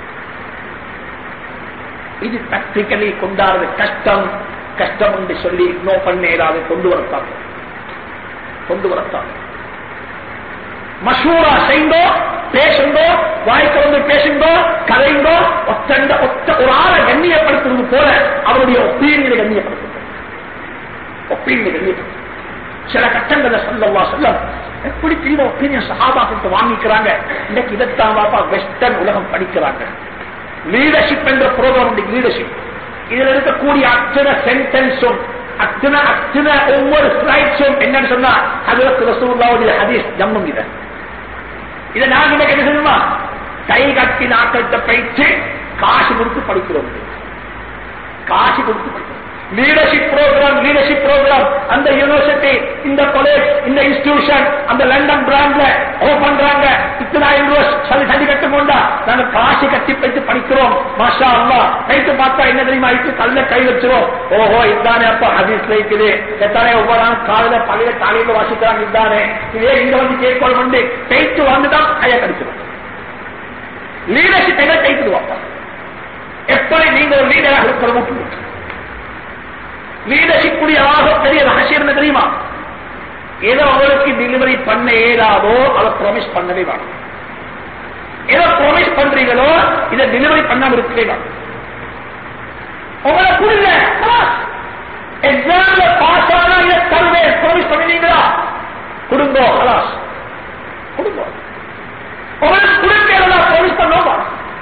Speaker 1: இது பிராக்டிக்கலி கொண்டாடுறது கஷ்டம் கஷ்டம் என்று சொல்லி நோ பண்ண ஏதாவது கொண்டு வரத்தான் கொண்டு வரத்தான் மஷூரா செய்தோ பேசுங்கோ வாய்க்கு வந்து பேசுங்கோ கதைங்கோ ஒத்தண்ட ஒத்த ஒரு ஆளை கண்ணியப்படுத்துறது போல அவருடைய ஒப்பீனியனை கண்ணியப்படுத்துங்க ஒப்பீனியனை கண்ணியப்படுத்து சில கட்டங்களை சொல்லவா சொல்ல எப்படி திரும்ப ஒப்பீனியன் சகாபாக்கிட்ட வாங்கிக்கிறாங்க இன்னைக்கு இதைத்தான் பாப்பா வெஸ்டர்ன் உலகம் படிக்கிறாங்க லீடர்ஷிப் என்ற புரோகிராம் லீடர்ஷிப் இதுல இருக்கக்கூடிய அத்தனை சென்டென்ஸும் அத்தனை அத்தனை ஒவ்வொரு ஸ்லைட்ஸும் என்னன்னு சொன்னா ஹதரத் ரசூல்லாவுடைய ஹதீஸ் ஜம்மும் இதை இதை நாங்க என்ன என்ன செய்யணுமா கை கட்டி நாக்கள்கிட்ட பயிற்சி காசு கொடுத்து படிக்கிறோம் காசு கொடுத்து படிக்கிறோம் லீடர்ஷிப் ப்ரோக்ராம் லீடர்ஷிப் ப்ரோக்ராம் அந்த யூனிவர்சிட்டி இந்த காலேஜ் இந்த இன்ஸ்டிடியூஷன் அந்த லண்டன் பிராண்ட்ல ஓ பண்றாங்க இத்தனாயிரம் ரூபாய் சரி சரி கட்டும் கொண்டா நாங்க காசு கட்டி போயிட்டு படிக்கிறோம் மாஷா அல்லா கைத்து பார்த்தா என்ன தெரியுமா இருக்கு கல்ல கை வச்சிரும் ஓஹோ இதானே அப்ப ஹதீஸ்ல இருக்குது எத்தனை ஒவ்வொரு நாள் காலையில பழைய தாலியில வாசிக்கிறாங்க இதானே இதே இங்க வந்து கேட்கோள் வந்து கைத்து வந்துதான் கையை கடிச்சிடும் லீடர்ஷிப் எங்க கைத்துடுவாங்க எப்படி நீங்க ஒரு லீடராக இருக்கிற முக்கியம் லீடர்ஷிப் ஆக பெரிய ரகசியம் என்ன தெரியுமா ஏதோ அவருக்கு டெலிவரி பண்ண ஏதாதோ அதை ப்ராமிஸ் பண்ணவே வேணும் ஏதோ ப்ராமிஸ் பண்றீங்களோ இதை டெலிவரி பண்ணாம இருக்கவே வேணும் உங்களை புரியல எக்ஸாம்ல பாஸ் ஆனா இதை தருவேன் ப்ராமிஸ் பண்ணினீங்களா கொடுங்கோ ஹலாஸ் கொடுங்கோ உங்களுக்கு கொடுக்க ப்ராமிஸ் பண்ணோமா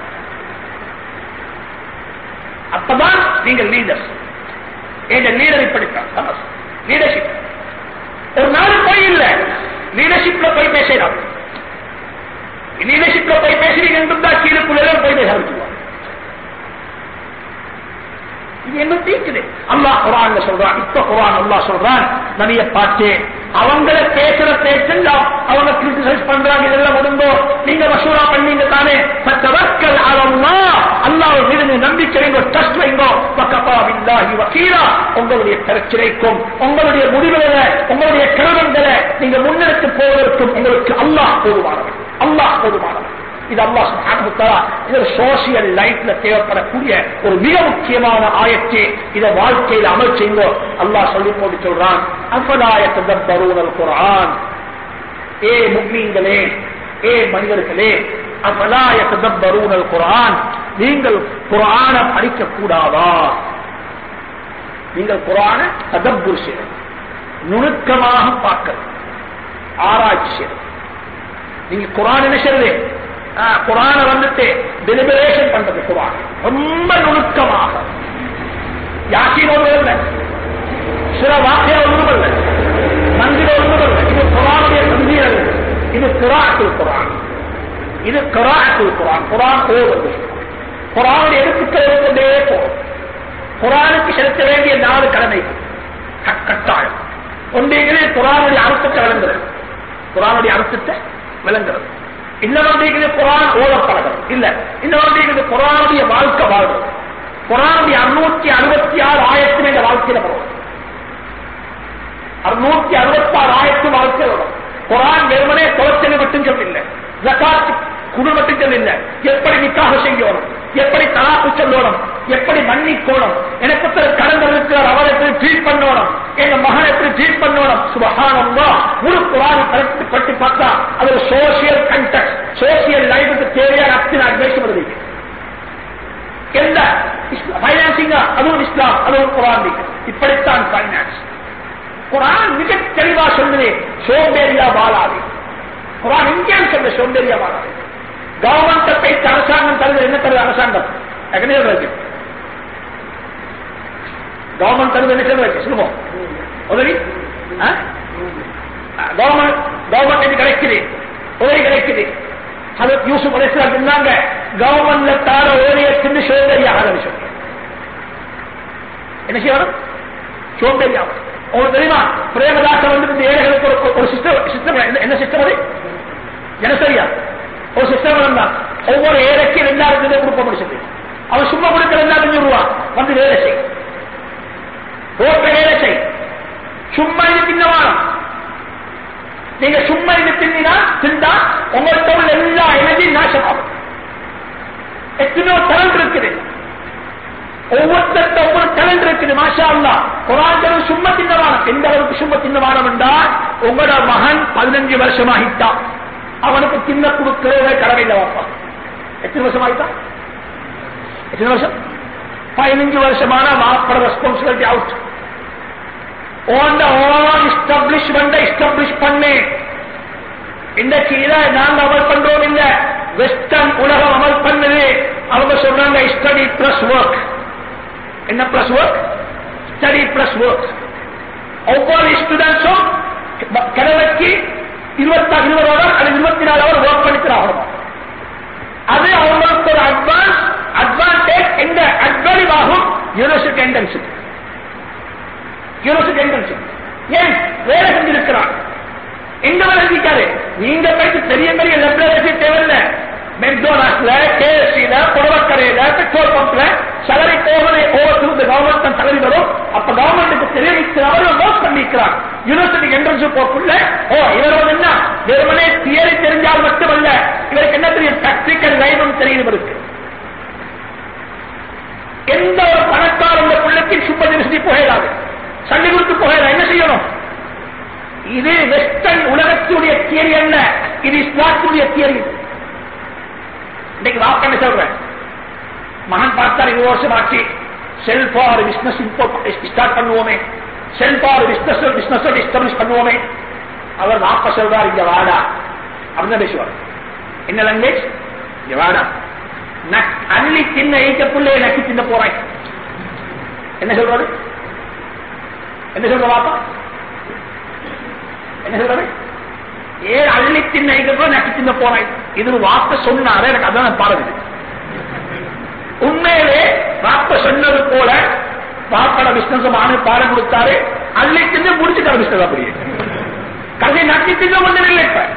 Speaker 1: அப்பதான் நீங்க லீடர்ஸ் எங்க லீடர் இப்படித்தான் லீடர்ஷிப் ஒரு நாள் போய் இல்ல லீடர்ஷிப்ல போய் பேசலாம் லீடர்ஷிப்ல போய் பேசுறீங்க இருந்தா கீழுக்குள்ள போய் பேச ஆரம்பிச்சுவாங்க இது என்ன தீக்குது அல்லாஹ் குரான் சொல்றான் இப்ப குரான் அல்லாஹ் சொல்றான் நபிய பார்த்து அவங்கள பேசுற பேச்சு அவங்க கிரிட்டிசைஸ் பண்றாங்க இதெல்லாம் முடிந்தோ நீங்க மசூரா பண்ணீங்க தானே சத்தவக்கல் அலல்லா அல்லாஹ் மீது நீங்க நம்பிக்கை வைங்கோ ட்ரஸ்ட் வைங்கோ வக்கபா பில்லாஹி வக்கீலா உங்களுடைய பிரச்சனைக்கும் உங்களுடைய முடிவுகளை உங்களுடைய கிரமங்களை நீங்க முன்னெடுத்து போவதற்கும் உங்களுக்கு அல்லாஹ் போதுமானவன் அல்லாஹ் போதுமானவன் இது அல்லா சுபானுத்தலா இது சோசியல் லைஃப்ல தேவைப்படக்கூடிய ஒரு மிக முக்கியமான ஆயத்தை இதை வாழ்க்கையில் அமல் செய்வோம் அல்லாஹ் சொல்லி போட்டு சொல்றான் அஃபலாயத்த பருவல் குரான் ஏ முக்மீன்களே ஏ மனிதர்களே அஃபலாயத்த பருவல் குரான் நீங்கள் குரான படிக்க கூடாதா நீங்கள் குரான ததப்பூர் செய்யணும் நுணுக்கமாக பார்க்க ஆராய்ச்சி செய்யணும் நீங்க குரான் என்ன செய்யறது குரான வந்துட்டு டெலிபரேஷன் பண்றது குரான் ரொம்ப நுணுக்கமாக யாக்கின் ஒன்றும் சில வாக்கிய ஒன்றும் இல்லை மந்திர ஒன்றும் இல்லை இது குரானுடைய சந்தீரல் இது கிராத்தில் குரான் இது கிராத்தில் குரான் குரான் ஓடுவது குரானுடைய எழுத்துக்கள் எடுத்துட்டே போகும் குரானுக்கு செலுத்த வேண்டிய நாலு கடமை கட்டாயம் ஒன்றைகளே குரானுடைய அர்த்தத்தை விளங்குறது குரானுடைய அர்த்தத்தை விளங்குறது இன்னொன்று குரான் ஓதப்பழகம் இல்ல இன்னொன்று குரானுடைய வாழ்க்கை வாழ்வு குரானுடைய அறுநூத்தி அறுபத்தி ஆறு ஆயிரத்தி இந்த வாழ்க்கையில வரும் அறுநூத்தி அறுபத்தி ஆறு ஆயிரத்து வாழ்க்கை வரும் குரான் வெறுமனே குலச்சனை மட்டும் சொல்லில்லை ஜக்காத்து குடு மட்டும் சொல்லில்லை எப்படி நிக்காக செய்யணும் எப்படி தலாக்கு சொல்லணும் எப்படி மன்னிக்கோணும் எனக்கு கடந்தல் இருக்கிறார் அவர் எப்படி ட்ரீட் பண்ணணும் எங்க மகன் எப்படி ட்ரீட் பண்ணணும் சுபகானம் முழு குரான் கரெக்ட் பட்டி பார்த்தா அது ஒரு சோசியல் கண்டக்ட் சோசியல் லைஃபுக்கு தேவையான அத்தனை அட்வைஸ் வருது எந்த பைனான்சிங்கா அதுவும் இஸ்லாம் அதுவும் குரான் இப்படித்தான் பைனான்ஸ் குரான் மிக தெளிவா சொல்லுது சோம்பேறியா வாழாது குரான் இங்கே சொல்ற சோம்பேறியா வாழாது கவர்மெண்ட் பேச்சு அரசாங்கம் தருது என்ன தருது அரசாங்கம் இருக்கு கவர்மெண்ட் தருது என்ன சொல்லுவாங்க சொல்லுவோம் உதவி கவர்மெண்ட் கவர்மெண்ட் கிடைக்குது உதவி கிடைக்குது அது யூசுப் அலிஸ்லாம் இருந்தாங்க கவர்மெண்ட்ல தார ஓடிய சின்ன சோம்பேறியாக விஷயம் என்ன செய்யணும் சோம்பேறியாக உங்களுக்கு தெரியுமா பிரேமதாசன் வந்து ஏழைகளுக்கு ஒரு சிஸ்டம் சிஸ்டம் என்ன சிஸ்டம் அது ஜனசரியா ஒரு சிஸ்டம் இருந்தான் ஒவ்வொரு ஏழைக்கு ரெண்டாயிரத்து கொடுக்க முடிச்சது அவன் சும்மா கொடுக்க ரெண்டாயிரத்தி ரூபா வந்து வேலை செய் ரோட்டை வேலை செய் சும்மா இது தின்னவானம் நீங்க சும்மா இது தின்னா திண்டா உங்கள்கிட்ட உள்ள எல்லா எனர்ஜி நாசமாகும் எத்தனையோ டேலண்ட் இருக்குது ஒவ்வொருத்தருக்கும் ஒவ்வொரு டேலண்ட் இருக்குது மாஷா அல்லா குரான் சும்மா தின்னவானம் எந்த அளவுக்கு சும்மா தின்னவானம் என்றால் உங்களோட மகன் பதினஞ்சு வருஷம் ஆகிட்டான் அவனுக்கு தின்ன கொடுக்கிறதே கடமை இல்லை வாப்பா எத்தனை வருஷம் ஆகிட்டான் எத்தனை வருஷம் பதினஞ்சு வருஷமான மாப்பட ரெஸ்பான்சிபிலிட்டி அவுட் ஓண்ட ஓன் எஸ்டாப்ளிஷ்மெண்ட் எஸ்டாப்ளிஷ் பண்ணு இன்றைக்கு இதை நாங்க அமல் பண்றோம் இல்ல வெஸ்டர்ன் உலகம் அமல் பண்ணுது அவங்க சொல்றாங்க ஸ்டடி பிளஸ் ஒர்க் என்ன plus work study plus work ஒவ்வொரு ஸ்டூடெண்ட்ஸும் கிழமைக்கு இருபத்தா இருபது ஹவர் அல்லது இருபத்தி நாலு ஹவர் ஒர்க் பண்ணிக்கிறாங்க அது அவங்களுக்கு ஒரு அட்வான்ஸ் அட்வான்டேஜ் எங்க அட்வான்ஸ் ஆகும் யூனிவர்சிட்டி என்ட்ரன்ஸுக்கு பெரிய பெரிய லெப்ரேசி தேவையில்லை மெக்டோனாஸ்ல கேஎஸ்சில புடவக்கரையில பெட்ரோல் பம்ப்ல சலரி போவதை ஓவர் இந்த கவர்மெண்ட் தன் தலைவி வரும் அப்ப கவர்மெண்ட்டுக்கு தெரிவிக்கிறவர் நோட் பண்ணிக்கிறார் யூனிவர்சிட்டி என்ட்ரன்ஸ் போக்குள்ள ஓ இவர் என்ன வெறுமனே தியரி தெரிஞ்சால் மட்டுமல்ல இவருக்கு என்ன தெரியும் டாக்டிக்கல் லைனும் தெரியும் இவருக்கு எந்த ஒரு பணக்கார இந்த பிள்ளைக்கு சுப்ப யூனிவர்சிட்டி போயிடாது சல்லி கொடுத்து போயிடா என்ன செய்யணும் இது வெஸ்டர்ன் உலகத்துடைய தியரி அல்ல இது இஸ்லாத்துடைய தியரி இன்னைக்கு வாப்பண்ண சொல்றேன் மகன் பார்த்தார் இருபது வருஷம் ஆச்சு செல்ஃப் ஆர் பிசினஸ் ஸ்டார்ட் பண்ணுவோமே self or business business establish பண்ணுவோமே அவர் வாப்ப சொல்றார் இங்க வாடா அப்படின்னு பேசுவார் என்ன லாங்குவேஜ் இங்க வாடா அள்ளி சின்ன ஈக்க பிள்ளைய நக்கி சின்ன போறேன் என்ன சொல்றாரு என்ன சொல்ற வாப்பா என்ன சொல்றாரு ஏ அள்ளி சின்ன ஈக்க நக்கி சின்ன போறேன் இது ஒரு வார்த்தை சொன்னாரு எனக்கு அதான் பாருங்க உண்மையிலே வாப்ப சொன்னது போல வாப்பட பிசினஸ் ஆனு பாடம் கொடுத்தாரு அள்ளி தின்னு முடிச்சுட்டாரு பிசினஸ் அப்படியே கதை நக்கி தின்ன ஒண்ணு இல்லை இப்ப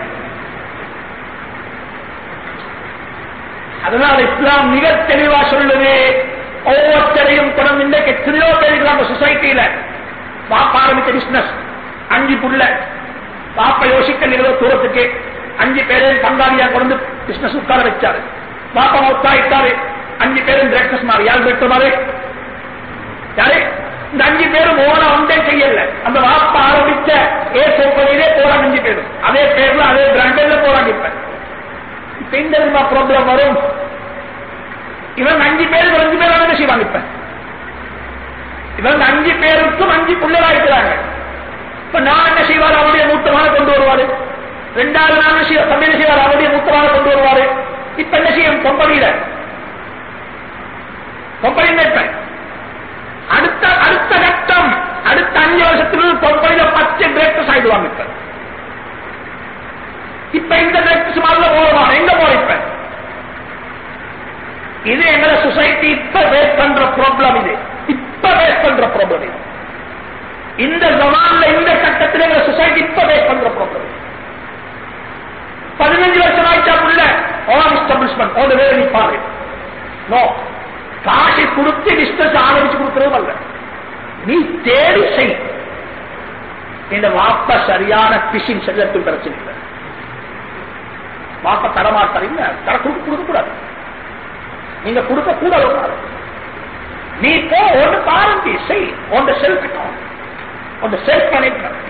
Speaker 1: அதனால இஸ்லாம் மிக தெளிவா சொல்லுது ஒவ்வொருத்தரையும் பணம் இன்றைக்கு எத்தனையோ பேர் இருக்கிறாங்க சொசைட்டியில பாப்பா ஆரம்பிச்ச பிசினஸ் அஞ்சு புள்ள பாப்பா யோசிக்க நிறுவ தூரத்துக்கு அஞ்சு பேரையும் பங்காளியா கொண்டு பிசினஸ் உட்கார வச்சாரு பாப்பா உத்தாயிட்டாரு அஞ்சு பேரும் பிரேக்ஃபாஸ்ட் மாறி யார் பிரேக்ஃபாஸ்ட் மாறி யாரு இந்த அஞ்சு பேரும் ஓன ஒன்றே செய்யல அந்த வாப்பா ஆரம்பிச்ச ஏ சோப்பனிலே போறாங்க அஞ்சு பேரும் அதே பேர்ல அதே பிராண்டட்ல போறாங்க இப்ப இப்ப இந்த விதமா ப்ராப்ளம் வரும் இவங்க அஞ்சு பேர் அஞ்சு பேர் என்ன செய்வாங்க இப்ப இவங்க அஞ்சு பேருக்கும் அஞ்சு பிள்ளைகளா இருக்கிறாங்க இப்ப நான் என்ன செய்வார் அவருடைய மூத்தமான கொண்டு வருவாரு ரெண்டாவது நான் தம்பி என்ன செய்வார் அவருடைய மூத்தமான கொண்டு வருவாரு இப்ப என்ன செய்யும் கம்பெனியில கம்பெனி இப்ப அடுத்த அடுத்த கட்டம் அடுத்த அஞ்சு வருஷத்துக்கு கம்பெனியில பத்து பிரேக்டஸ் ஆயிடுவாங்க இப்ப இப்ப இந்த பிரேக்டஸ் மாதிரி போடுவாங்க எங்க போற இப்ப இது எங்களை சொசைட்டி இப்ப வேஸ்ட் பண்ற ப்ராப்ளம் இது இப்ப வேஸ்ட் பண்ற ப்ராப்ளம் இது இந்த ஜமான்ல இந்த கட்டத்தில் எங்க சொசைட்டி இப்ப வேஸ்ட் பண்ற ப்ராப்ளம் பதினஞ்சு வருஷம் ஆயிட்டா புள்ள ஆல் எஸ்டாப்ளிஷ்மெண்ட் ஓட வேலை நீ பாரு நோ காசு கொடுத்து பிசினஸ் ஆரம்பிச்சு கொடுக்கறதும் அல்ல நீ தேடி செய் இந்த வாப்ப சரியான பிஷிங் செல்லத்தில் பிரச்சனை இல்லை வாப்ப தரமாட்டார் இல்ல தர கொடுக்க கொடுக்க கூடாது நீங்க கொடுக்க கூடாது நீ போ ஒன்று ஆரம்பி செய் ஒன்று செல்ஃப் அக்கௌண்ட் ஒன்று செல்ஃப் மேனேஜ்மெண்ட்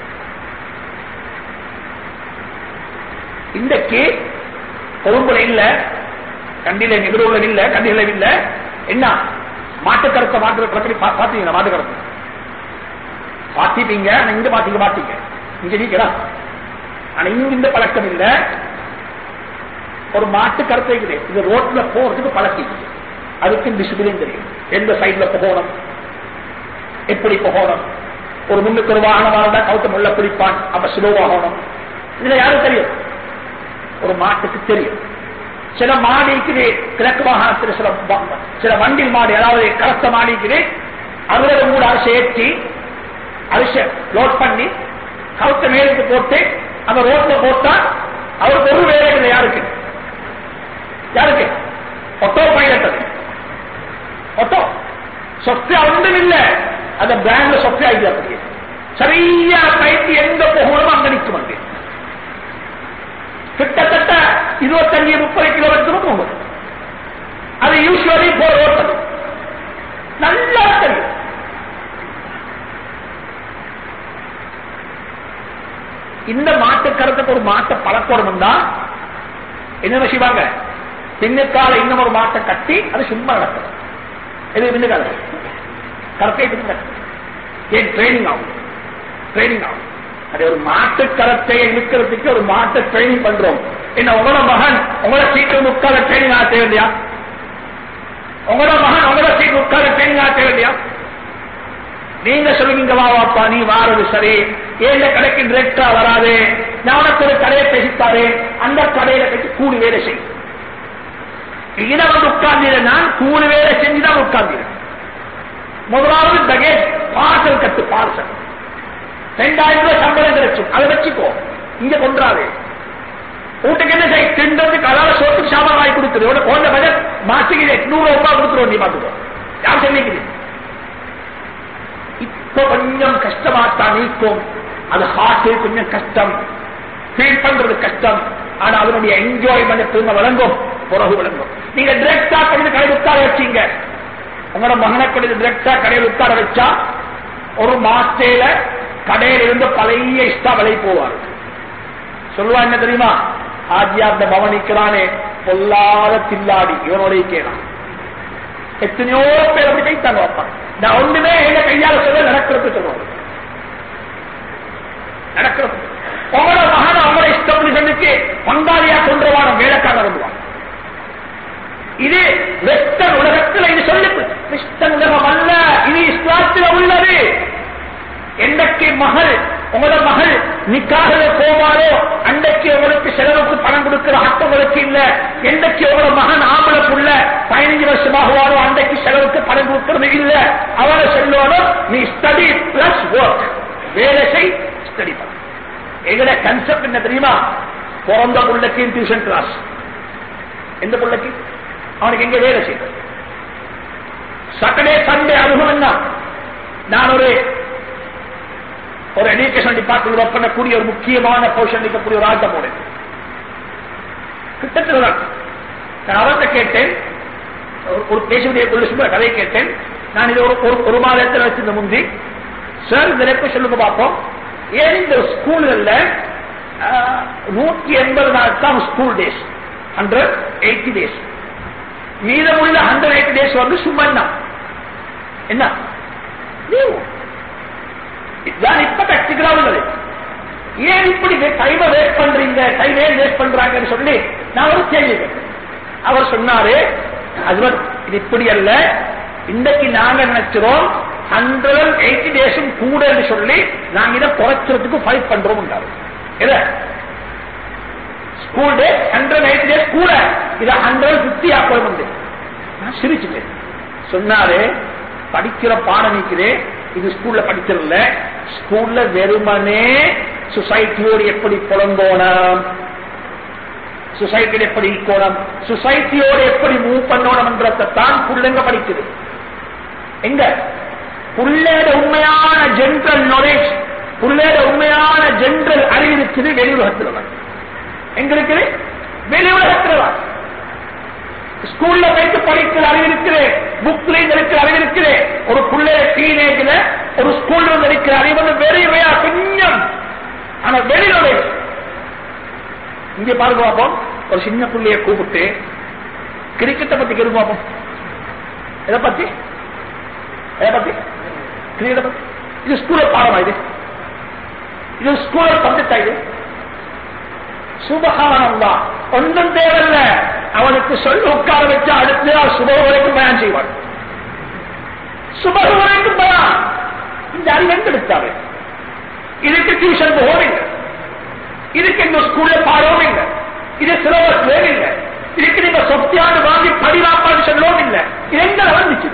Speaker 1: இன்றைக்கு கொழும்புல இல்ல கண்டில நிகழ்வுல இல்ல கண்டில இல்ல என்ன மாட்டுக்கருத்தை மாட்டு பிரச்சனை பாத்தீங்களா மாட்டுக்கருத்து பாத்திப்பீங்க ஆனா இங்க பாத்தீங்க பாத்தீங்க இங்க நீக்கிறா ஆனா இங்க இந்த பழக்கம் இல்ல ஒரு மாட்டு கருத்தை இருக்குது இது ரோட்ல போறதுக்கு பழக்கம் அதுக்கு டிசிப்ளின் தெரியும் எந்த சைட்ல போகணும் எப்படி போகணும் ஒரு முன்னுக்கு ஒரு வாகனம் வாழ்ந்தா கவுத்த முள்ள பிடிப்பான் அப்ப ஸ்லோவாகணும் இதுல யாரும் தெரியும் ஒரு மாட்டுக்கு தெரியும் சில மாடு இருக்குது கிழக்கு மாகாணத்தில் சில சில வண்டில் மாடு அதாவது கலத்த மாடு இருக்குது அதுல கூட அரிசி ஏற்றி அரிசி லோட் பண்ணி கவுத்த மேலுக்கு போட்டு அந்த ரோட்ல போட்டா அவருக்கு ஒரு வேலை இல்லை யாருக்கு யாருக்கு ஒட்டோ பைலட் அது ஒட்டோ சொத்து ஒன்றும் இல்லை அந்த பிராண்ட்ல சொத்து ஆகி அப்படியே சரியா பயிற்சி எங்க போகணுமோ அங்க நிற்கும் அங்கே கிட்டத்தட்ட இருபத்தஞ்சு முப்பது கிலோமீட்டர் போகும் அது யூஸ்வலி போற ஓட்டது நல்லா தெரியும் இந்த மாட்டு கருத்துக்கு ஒரு மாட்டை பழக்கணும் தான் என்ன செய்வாங்க பின்னுக்கால இன்னும் ஒரு மாட்டை கட்டி அது சும்மா நடக்கும் எது பின்னுக்கால கருத்தை பின்ன ஏன் ட்ரைனிங் ஆகும் ட்ரைனிங் ஆகும் அது ஒரு மாட்டு கரத்தை இழுக்கிறதுக்கு ஒரு மாட்டை ட்ரைனிங் பண்றோம் என்ன உங்களோட மகன் உங்களோட சீட்டு முக்கால ட்ரைனிங் ஆக தேவையா உங்களோட மகன் உங்களோட சீட்டு முக்கால ட்ரைனிங் ஆக தேவையா நீங்க சொல்லுவீங்க வா வாப்பா நீ வாரது சரி ஏந்த கடைக்கு டிரெக்டா வராது நான் உனக்கு ஒரு கடையை பேசித்தாரு அந்த கடையில போயிட்டு கூலி வேலை செய்யும் இதை வந்து உட்கார்ந்து நான் கூலி வேலை செஞ்சுதான் உட்கார்ந்து முதலாவது பகேஜ் பார்சல் கட்டு பார்சல் ரெண்டாயிரம் ரூபாய் சம்பளம் கிடைச்சும் அதை வச்சுக்கோ இங்க கொன்றாது வீட்டுக்கு என்ன செய் தின்றதுக்கு அதால சோத்துக்கு சாமான் வாங்கி கொடுத்துரு உனக்கு போன பட்ஜெட் மாசத்துக்கு எட்நூறு ரூபாய் கொடுத்துருவோம் நீ பாத்துக்கோ யார் சொல்லிக்குது இப்ப கொஞ்சம் கஷ்டமாத்தான் இருக்கும் அது ஹார்ட் கொஞ்சம் கஷ்டம் ஃபீல் பண்றது கஷ்டம் ஆனா அதனுடைய என்ஜாய்மெண்ட் திரும்ப வழங்கும் பிறகு வழங்கும் நீங்க டிரெக்டா கொண்டு கடையில் உட்கார வச்சீங்க உங்களோட மகனை கொண்டு டிரெக்டா கடையில் உட்கார வச்சா ஒரு மாசத்தையில கடையில் இருந்து பழைய இஷ்டா விலை போவார் சொல்லுவா என்ன தெரியுமா ஆஜியா அந்த பவனிக்கிறானே பொல்லாத தில்லாடி இவனோட கேளான் எத்தனையோ பேர் அப்படி கைத்தாங்க வைப்பாங்க நான் ஒண்ணுமே எங்க கையால சொல்ல நடக்கிறது சொல்லுவாங்க நடக்கிறது உங்களோட மகன் அவங்கள இஷ்டம் சொன்னுக்கு பங்காளியா கொண்டுவான வேலைக்காக வருவான் இது வெஸ்டர்ன் உலகத்தில் இது சொல்லு வெஸ்டர்ன் உலகம் அல்ல இது இஸ்லாத்தில் உள்ளது என்றைக்கு மகள் உங்களோட மகள் நிக்காக போவாரோ அன்றைக்கு உங்களுக்கு செலவுக்கு பணம் கொடுக்கிற ஹக்கு உங்களுக்கு இல்ல என்றைக்கு உங்களோட மகன் ஆம்பளை புள்ள பதினஞ்சு வருஷமாகுவாரோ அன்றைக்கு செலவுக்கு பணம் கொடுக்கிறது இல்ல அவரை சொல்லுவாரோ நீ ஸ்டடி பிளஸ் ஒர்க் வேலை செய் ஸ்டடி பண்ண எங்கட கன்செப்ட் என்ன தெரியுமா பிறந்த பிள்ளைக்கு டியூஷன் கிளாஸ் எந்த பிள்ளைக்கு அவனுக்கு எங்க வேலை செய்யும் சாட்டர்டே சண்டே அனுபவம் என்ன நான் ஒரு ஒரு எஜுகேஷன் டிபார்ட்மெண்ட் ஒர்க் பண்ணக்கூடிய ஒரு முக்கியமான பொசிஷன் இருக்கக்கூடிய ஒரு ஆட்டம் போனேன் கிட்டத்தட்ட தான் நான் அவர்கிட்ட கேட்டேன் ஒரு- ஒரு பேசுடைய சொல்ல கதையை கேட்டேன் நான் இது ஒரு ஒரு- ஒரு மாதத்தில் வச்சிருந்த முந்தி சார் இந்த எப்ப சொல்லுங்க பார்ப்போம் ஏன் இந்த ஸ்கூல்கள்ல நூத்தி எண்பது நாள் தான் school days hundred eighty days மீதமுள்ள ஹண்ட்ரட் எயிட்டி டேஸ் வந்து சும்மா என்ன என்ன லீவு இதுதான் இப்ப பிராக்டிகலா உள்ளது ஏன் இப்படி டைமை வேஸ்ட் பண்றீங்க டைம் ஏன் வேஸ்ட் பண்றாங்கன்னு சொல்லி நான் ஒரு கேள்வி கேட்டேன் அவர் சொன்னாரு ஹஸ்பண்ட் இது இப்படி அல்ல இன்னைக்கு நாங்க நினைக்கிறோம் ஹண்ட்ரட் எயிட்டி டேஸும் கூடன்னு சொல்லி நாங்க இதை குறைக்கிறதுக்கு ஃபைட் பண்றோம் இதை school day hundred eighty days கூட இதை ஹண்ட்ரட் பிப்டி ஆக்கணும் நான் சிரிச்சுட்டேன் சொன்னாரு படிக்கிற பாடம் நிற்குது இது ஸ்கூல்ல படிக்கிறதுல ஸ்கூல்ல வெறுமனே சொசைட்டியோடு எப்படி புலங்கோணம் சொசைட்டியில் எப்படி இருக்கணும் சொசைட்டியோடு எப்படி மூவ் பண்ணணும் தான் புள்ளைங்க படிக்குது எங்க புள்ளேட உண்மையான ஜென்ரல் நாலேஜ் புள்ளேட உண்மையான ஜென்ரல் அறிவு இருக்குது வெளி உலகத்தில் தான். எங்க இருக்குது வெளி உலகத்தில் தான். ஸ்கூல்ல போயிட்டு படிக்கிற அறிவு இருக்கிறேன் புக்ல இருக்கிற அறிவு இருக்கிறேன் ஒரு பிள்ளை டீனேஜ்ல ஒரு ஸ்கூல்ல இருந்து இருக்கிற அறிவு வந்து வெறி வெயா கொஞ்சம் ஆனா வெளியில இங்க பாருங்க பார்ப்போம் ஒரு சின்ன பிள்ளைய கூப்பிட்டு கிரிக்கெட்டை பத்தி கேள்வி பார்ப்போம் எதை பத்தி எதை பத்தி கிரிக்கெட்டை பத்தி இது ஸ்கூல்ல பாடமா இது இது ஸ்கூல்ல சப்ஜெக்டா இது சுபகானந்தா ஒன்றும் தேவையில்ல அவனுக்கு சொல்லி உட்கார வச்சு அடுத்த நாள் சுபக வரைக்கும் பயன் செய்வான் சுபக வரைக்கும் பயான் இந்த அறிவு எங்க எடுத்தாரு இதுக்கு டியூஷன் போகவில்லை இதுக்கு இந்த ஸ்கூல்ல பாடவும் இல்லை இது சிலபஸ் வேறில்லை இதுக்கு நீங்க சொத்தியாண்டு வாங்கி படிவாப்பான்னு சொல்லவும் இல்லை இது எங்க வந்துச்சு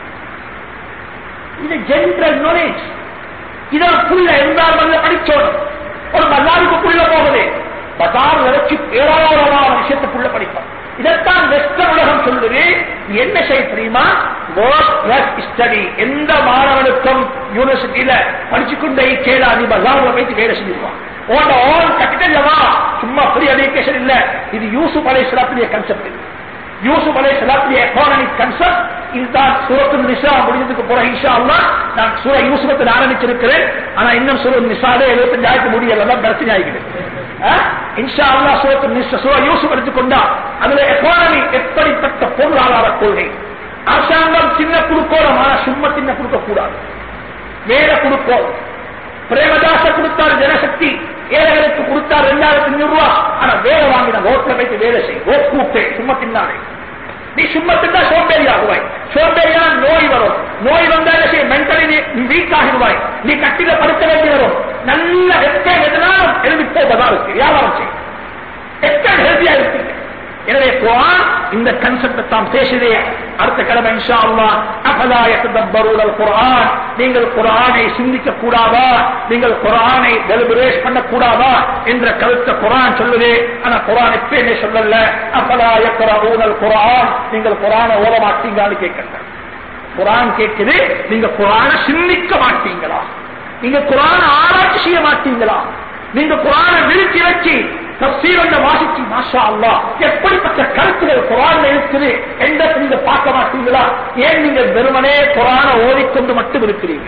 Speaker 1: இது ஜென்ரல் நாலேஜ் இதான் புள்ள என்வாரன்மெண்ட்ல படிச்சோம் ஒரு பஜாருக்குள்ள போகுது பஜார் வரைச்சு ஏராளமான விஷயத்துக்குள்ள படிப்பான் இதைத்தான் வெஸ்டர்ன் உலகம் சொல்லுது நீ என்ன செய்ய தெரியுமா ஒர்க் பிளஸ் ஸ்டடி எந்த மாணவனுக்கும் யூனிவர்சிட்டியில படிச்சுக்கொண்டே கேளா நீ பஜார்ல போயிட்டு வேலை செஞ்சிருவான் உன்னோட ஆல் கேபிட்டல்லவா சும்மா ஃப்ரீ எஜுகேஷன் இல்ல இது யூசுப் அலை சிலாத்துடைய கன்செப்ட் யூசுப் அலை சிலாத்துடைய எக்கானமிக் கன்செப்ட் இதுதான் சூரத்து நிசா முடிஞ்சதுக்கு போற இன்ஷா அல்லாஹ் நான் சூர யூசுபத்தை ஆரம்பிச்சிருக்கிறேன் ஆனா இன்னும் சூரத் நிசாலே எழுபத்தஞ்சு ஆயிரத்து முடியல தான் பிரச்சனை ஆகிக்குது இன்ஷா அல்லா சூரத்து நிசா சூர யூசுப் எடுத்துக்கொண்டா அதுல எக்கானமி எப்படிப்பட்ட பொருளாதார கொள்கை அரசாங்கம் சின்ன குடுக்கோலம் ஆனா சும்மா சின்ன கொடுக்க கூடாது வேற குடுக்கோம் பிரேமதாச கொடுத்தார் ஜனசக்தி ஏழைகளுக்கு கொடுத்தார் ரெண்டாயிரத்தி ஐநூறு ரூபா ஆனா வேலை வாங்கின ரோட்ல வைத்து வேலை செய் ரோட் கூட்டே சும்மா தின்னாதே நீ சும்மா தின்னா சோம்பேறி ஆகுவாய் சோம்பேறியா நோய் வரும் நோய் வந்தா என்ன செய்ய மென்டலி நீ வீக் ஆகிடுவாய் நீ கட்டில படுத்த வேண்டி வரும் நல்ல வெப்பே எதனாலும் எழுதி போ பதாருக்கு வியாபாரம் செய் எத்தனை ஹெல்த்தியா இருப்பீங்க எனவே குரான் இந்த கன்செப்ட் தான் பேசுதே அடுத்த கிழமை இன்ஷா அல்லாஹ் அஃபலா யததப்பரூனல் குர்ஆன் நீங்கள் குர்ஆனை சிந்திக்க கூடாதா நீங்கள் குர்ஆனை டெலிபரேட் பண்ண கூடாதா என்ற கருத்தை குர்ஆன் சொல்லுது ஆனா குர்ஆன் எப்பயுமே சொல்லல அஃபலா யக்ரஊனல் குர்ஆன் நீங்கள் குர்ஆனை ஓத மாட்டீங்களான்னு கேட்கல குர்ஆன் கேட்குது நீங்க குர்ஆனை சிந்திக்க மாட்டீங்களா நீங்க குர்ஆனை ஆராய்ச்சி செய்ய மாட்டீங்களா நீங்க குரான விரிச்சி வச்சு தப்சீர் என்ற வாசிச்சு மாஷா அல்லா எப்படிப்பட்ட கருத்துகள் குரான்ல இருக்குது எந்த நீங்க பார்க்க மாட்டீங்களா ஏன் நீங்க வெறுமனே குரான ஓதிக்கொண்டு மட்டும் இருக்கிறீங்க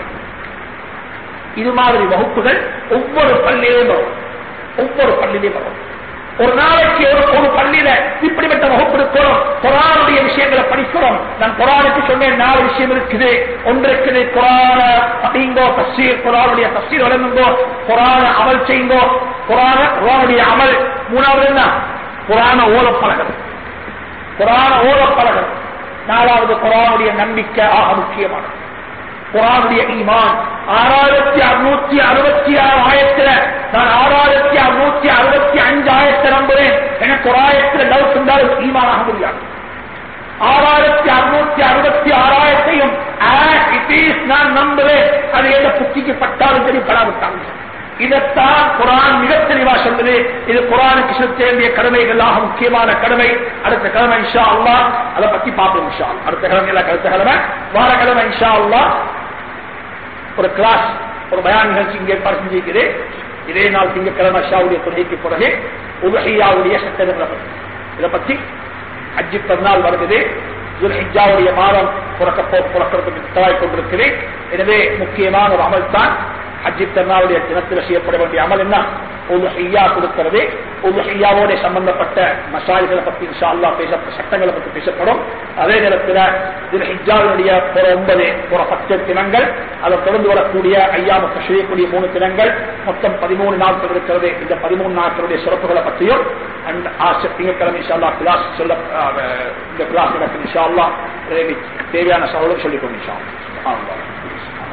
Speaker 1: இது மாதிரி வகுப்புகள் ஒவ்வொரு பள்ளியிலும் வரும் ஒவ்வொரு பள்ளியிலும் வரும் ஒரு நாளைக்கு ஒரு ஒரு பள்ளியில இப்படிப்பட்ட வகுப்பு இருக்கிறோம் குரானுடைய விஷயங்களை படிக்கிறோம் நான் குரானுக்கு சொன்னேன் நாலு விஷயம் இருக்குது ஒன்று இருக்குது குரான அப்படிங்கோ தஸ்ஸீர் குரானுடைய தஸ்ஸீர் வழங்குங்கோ குரான அமல் செய்யுங்கோ குரான குரானுடைய அமல் மூணாவது என்ன குரான ஓத பழகிறது குரான ஓத பழகிறது நாலாவது குரானுடைய நம்பிக்கை ஆக முக்கியமானது குரானுடைய ஈமான் ஆறாயிரத்தி அறுநூத்தி அறுபத்தி ஆறு ஆயிரத்துல நான் ஆறாயிரத்தி அறுநூத்தி அறுபத்தி அஞ்சு ஆயிரத்தை நம்புறேன் எனக்கு ஒரு ஆயிரத்துல டவுட் இருந்தால் ஈமானாக முடியாது ஆறாயிரத்தி அறுநூத்தி அறுபத்தி ஆறாயிரத்தையும் as it is நான் நம்புறேன் அது எந்த புத்திக்கு பட்டாலும் சரி படாவிட்டாலும் சரி. இதைத்தான் குரான் மிக தெளிவா சொல்லுது இது குரானுக்கு செலுத்த வேண்டிய கடமைகளாக முக்கியமான கடமை அடுத்த கிழமை இன்ஷா அல்லா அதை பத்தி பார்ப்போம் இன்ஷா அல்லாஹ். அடுத்த கிழமை இல்ல அடுத்த கிழமை வார கிழமை இன்ஷா அல்லா ஒரு கிளாஸ் ஒரு பயான் நிகழ்ச்சி இங்கே ஏற்பாடு செஞ்சிருக்கிறேன் இதே நாள் திங்கக்கிழமை ஷாவுடைய தொழுகைக்கு பிறகு உலகையாவுடைய சட்டங்களை பற்றி இதை பற்றி அஜி பெருநாள் வருகிறது துல்ஹிஜாவுடைய மாதம் புறக்கப்போ புறக்கிறதுக்கு தயாரி கொண்டிருக்கிறேன் எனவே முக்கியமான ஒரு அமல் தான் ஹஜ்ஜி பெருநாளுடைய தினத்தில் செய்யப்பட வேண்டிய அமல் என்ன ஒரு ஹையா கொடுக்கிறது ஒரு ஹையாவோட சம்பந்தப்பட்ட மசாலிகளை பற்றி இன்ஷா அல்லா பேச சட்டங்களை பற்றி பேசப்படும் அதே நேரத்தில் திரு ஹிஜாவுடைய புற ஒன்பது புற பத்து தினங்கள் அதை தொடர்ந்து வரக்கூடிய ஐயாவுக்கு செய்யக்கூடிய மூணு தினங்கள் மொத்தம் பதிமூணு நாட்கள் இருக்கிறது இந்த பதிமூணு நாட்களுடைய சிறப்புகளை பற்றியும் அந்த ஆசை திங்கட்கிழமை இன்ஷா அல்லா கிளாஸ் சொல்ல அஹ், இந்த கிளாஸ் நடக்கும் இன்ஷா அல்லா தேவையான சகோதரர் சொல்லிக்கோங்க இன்ஷா அல்லா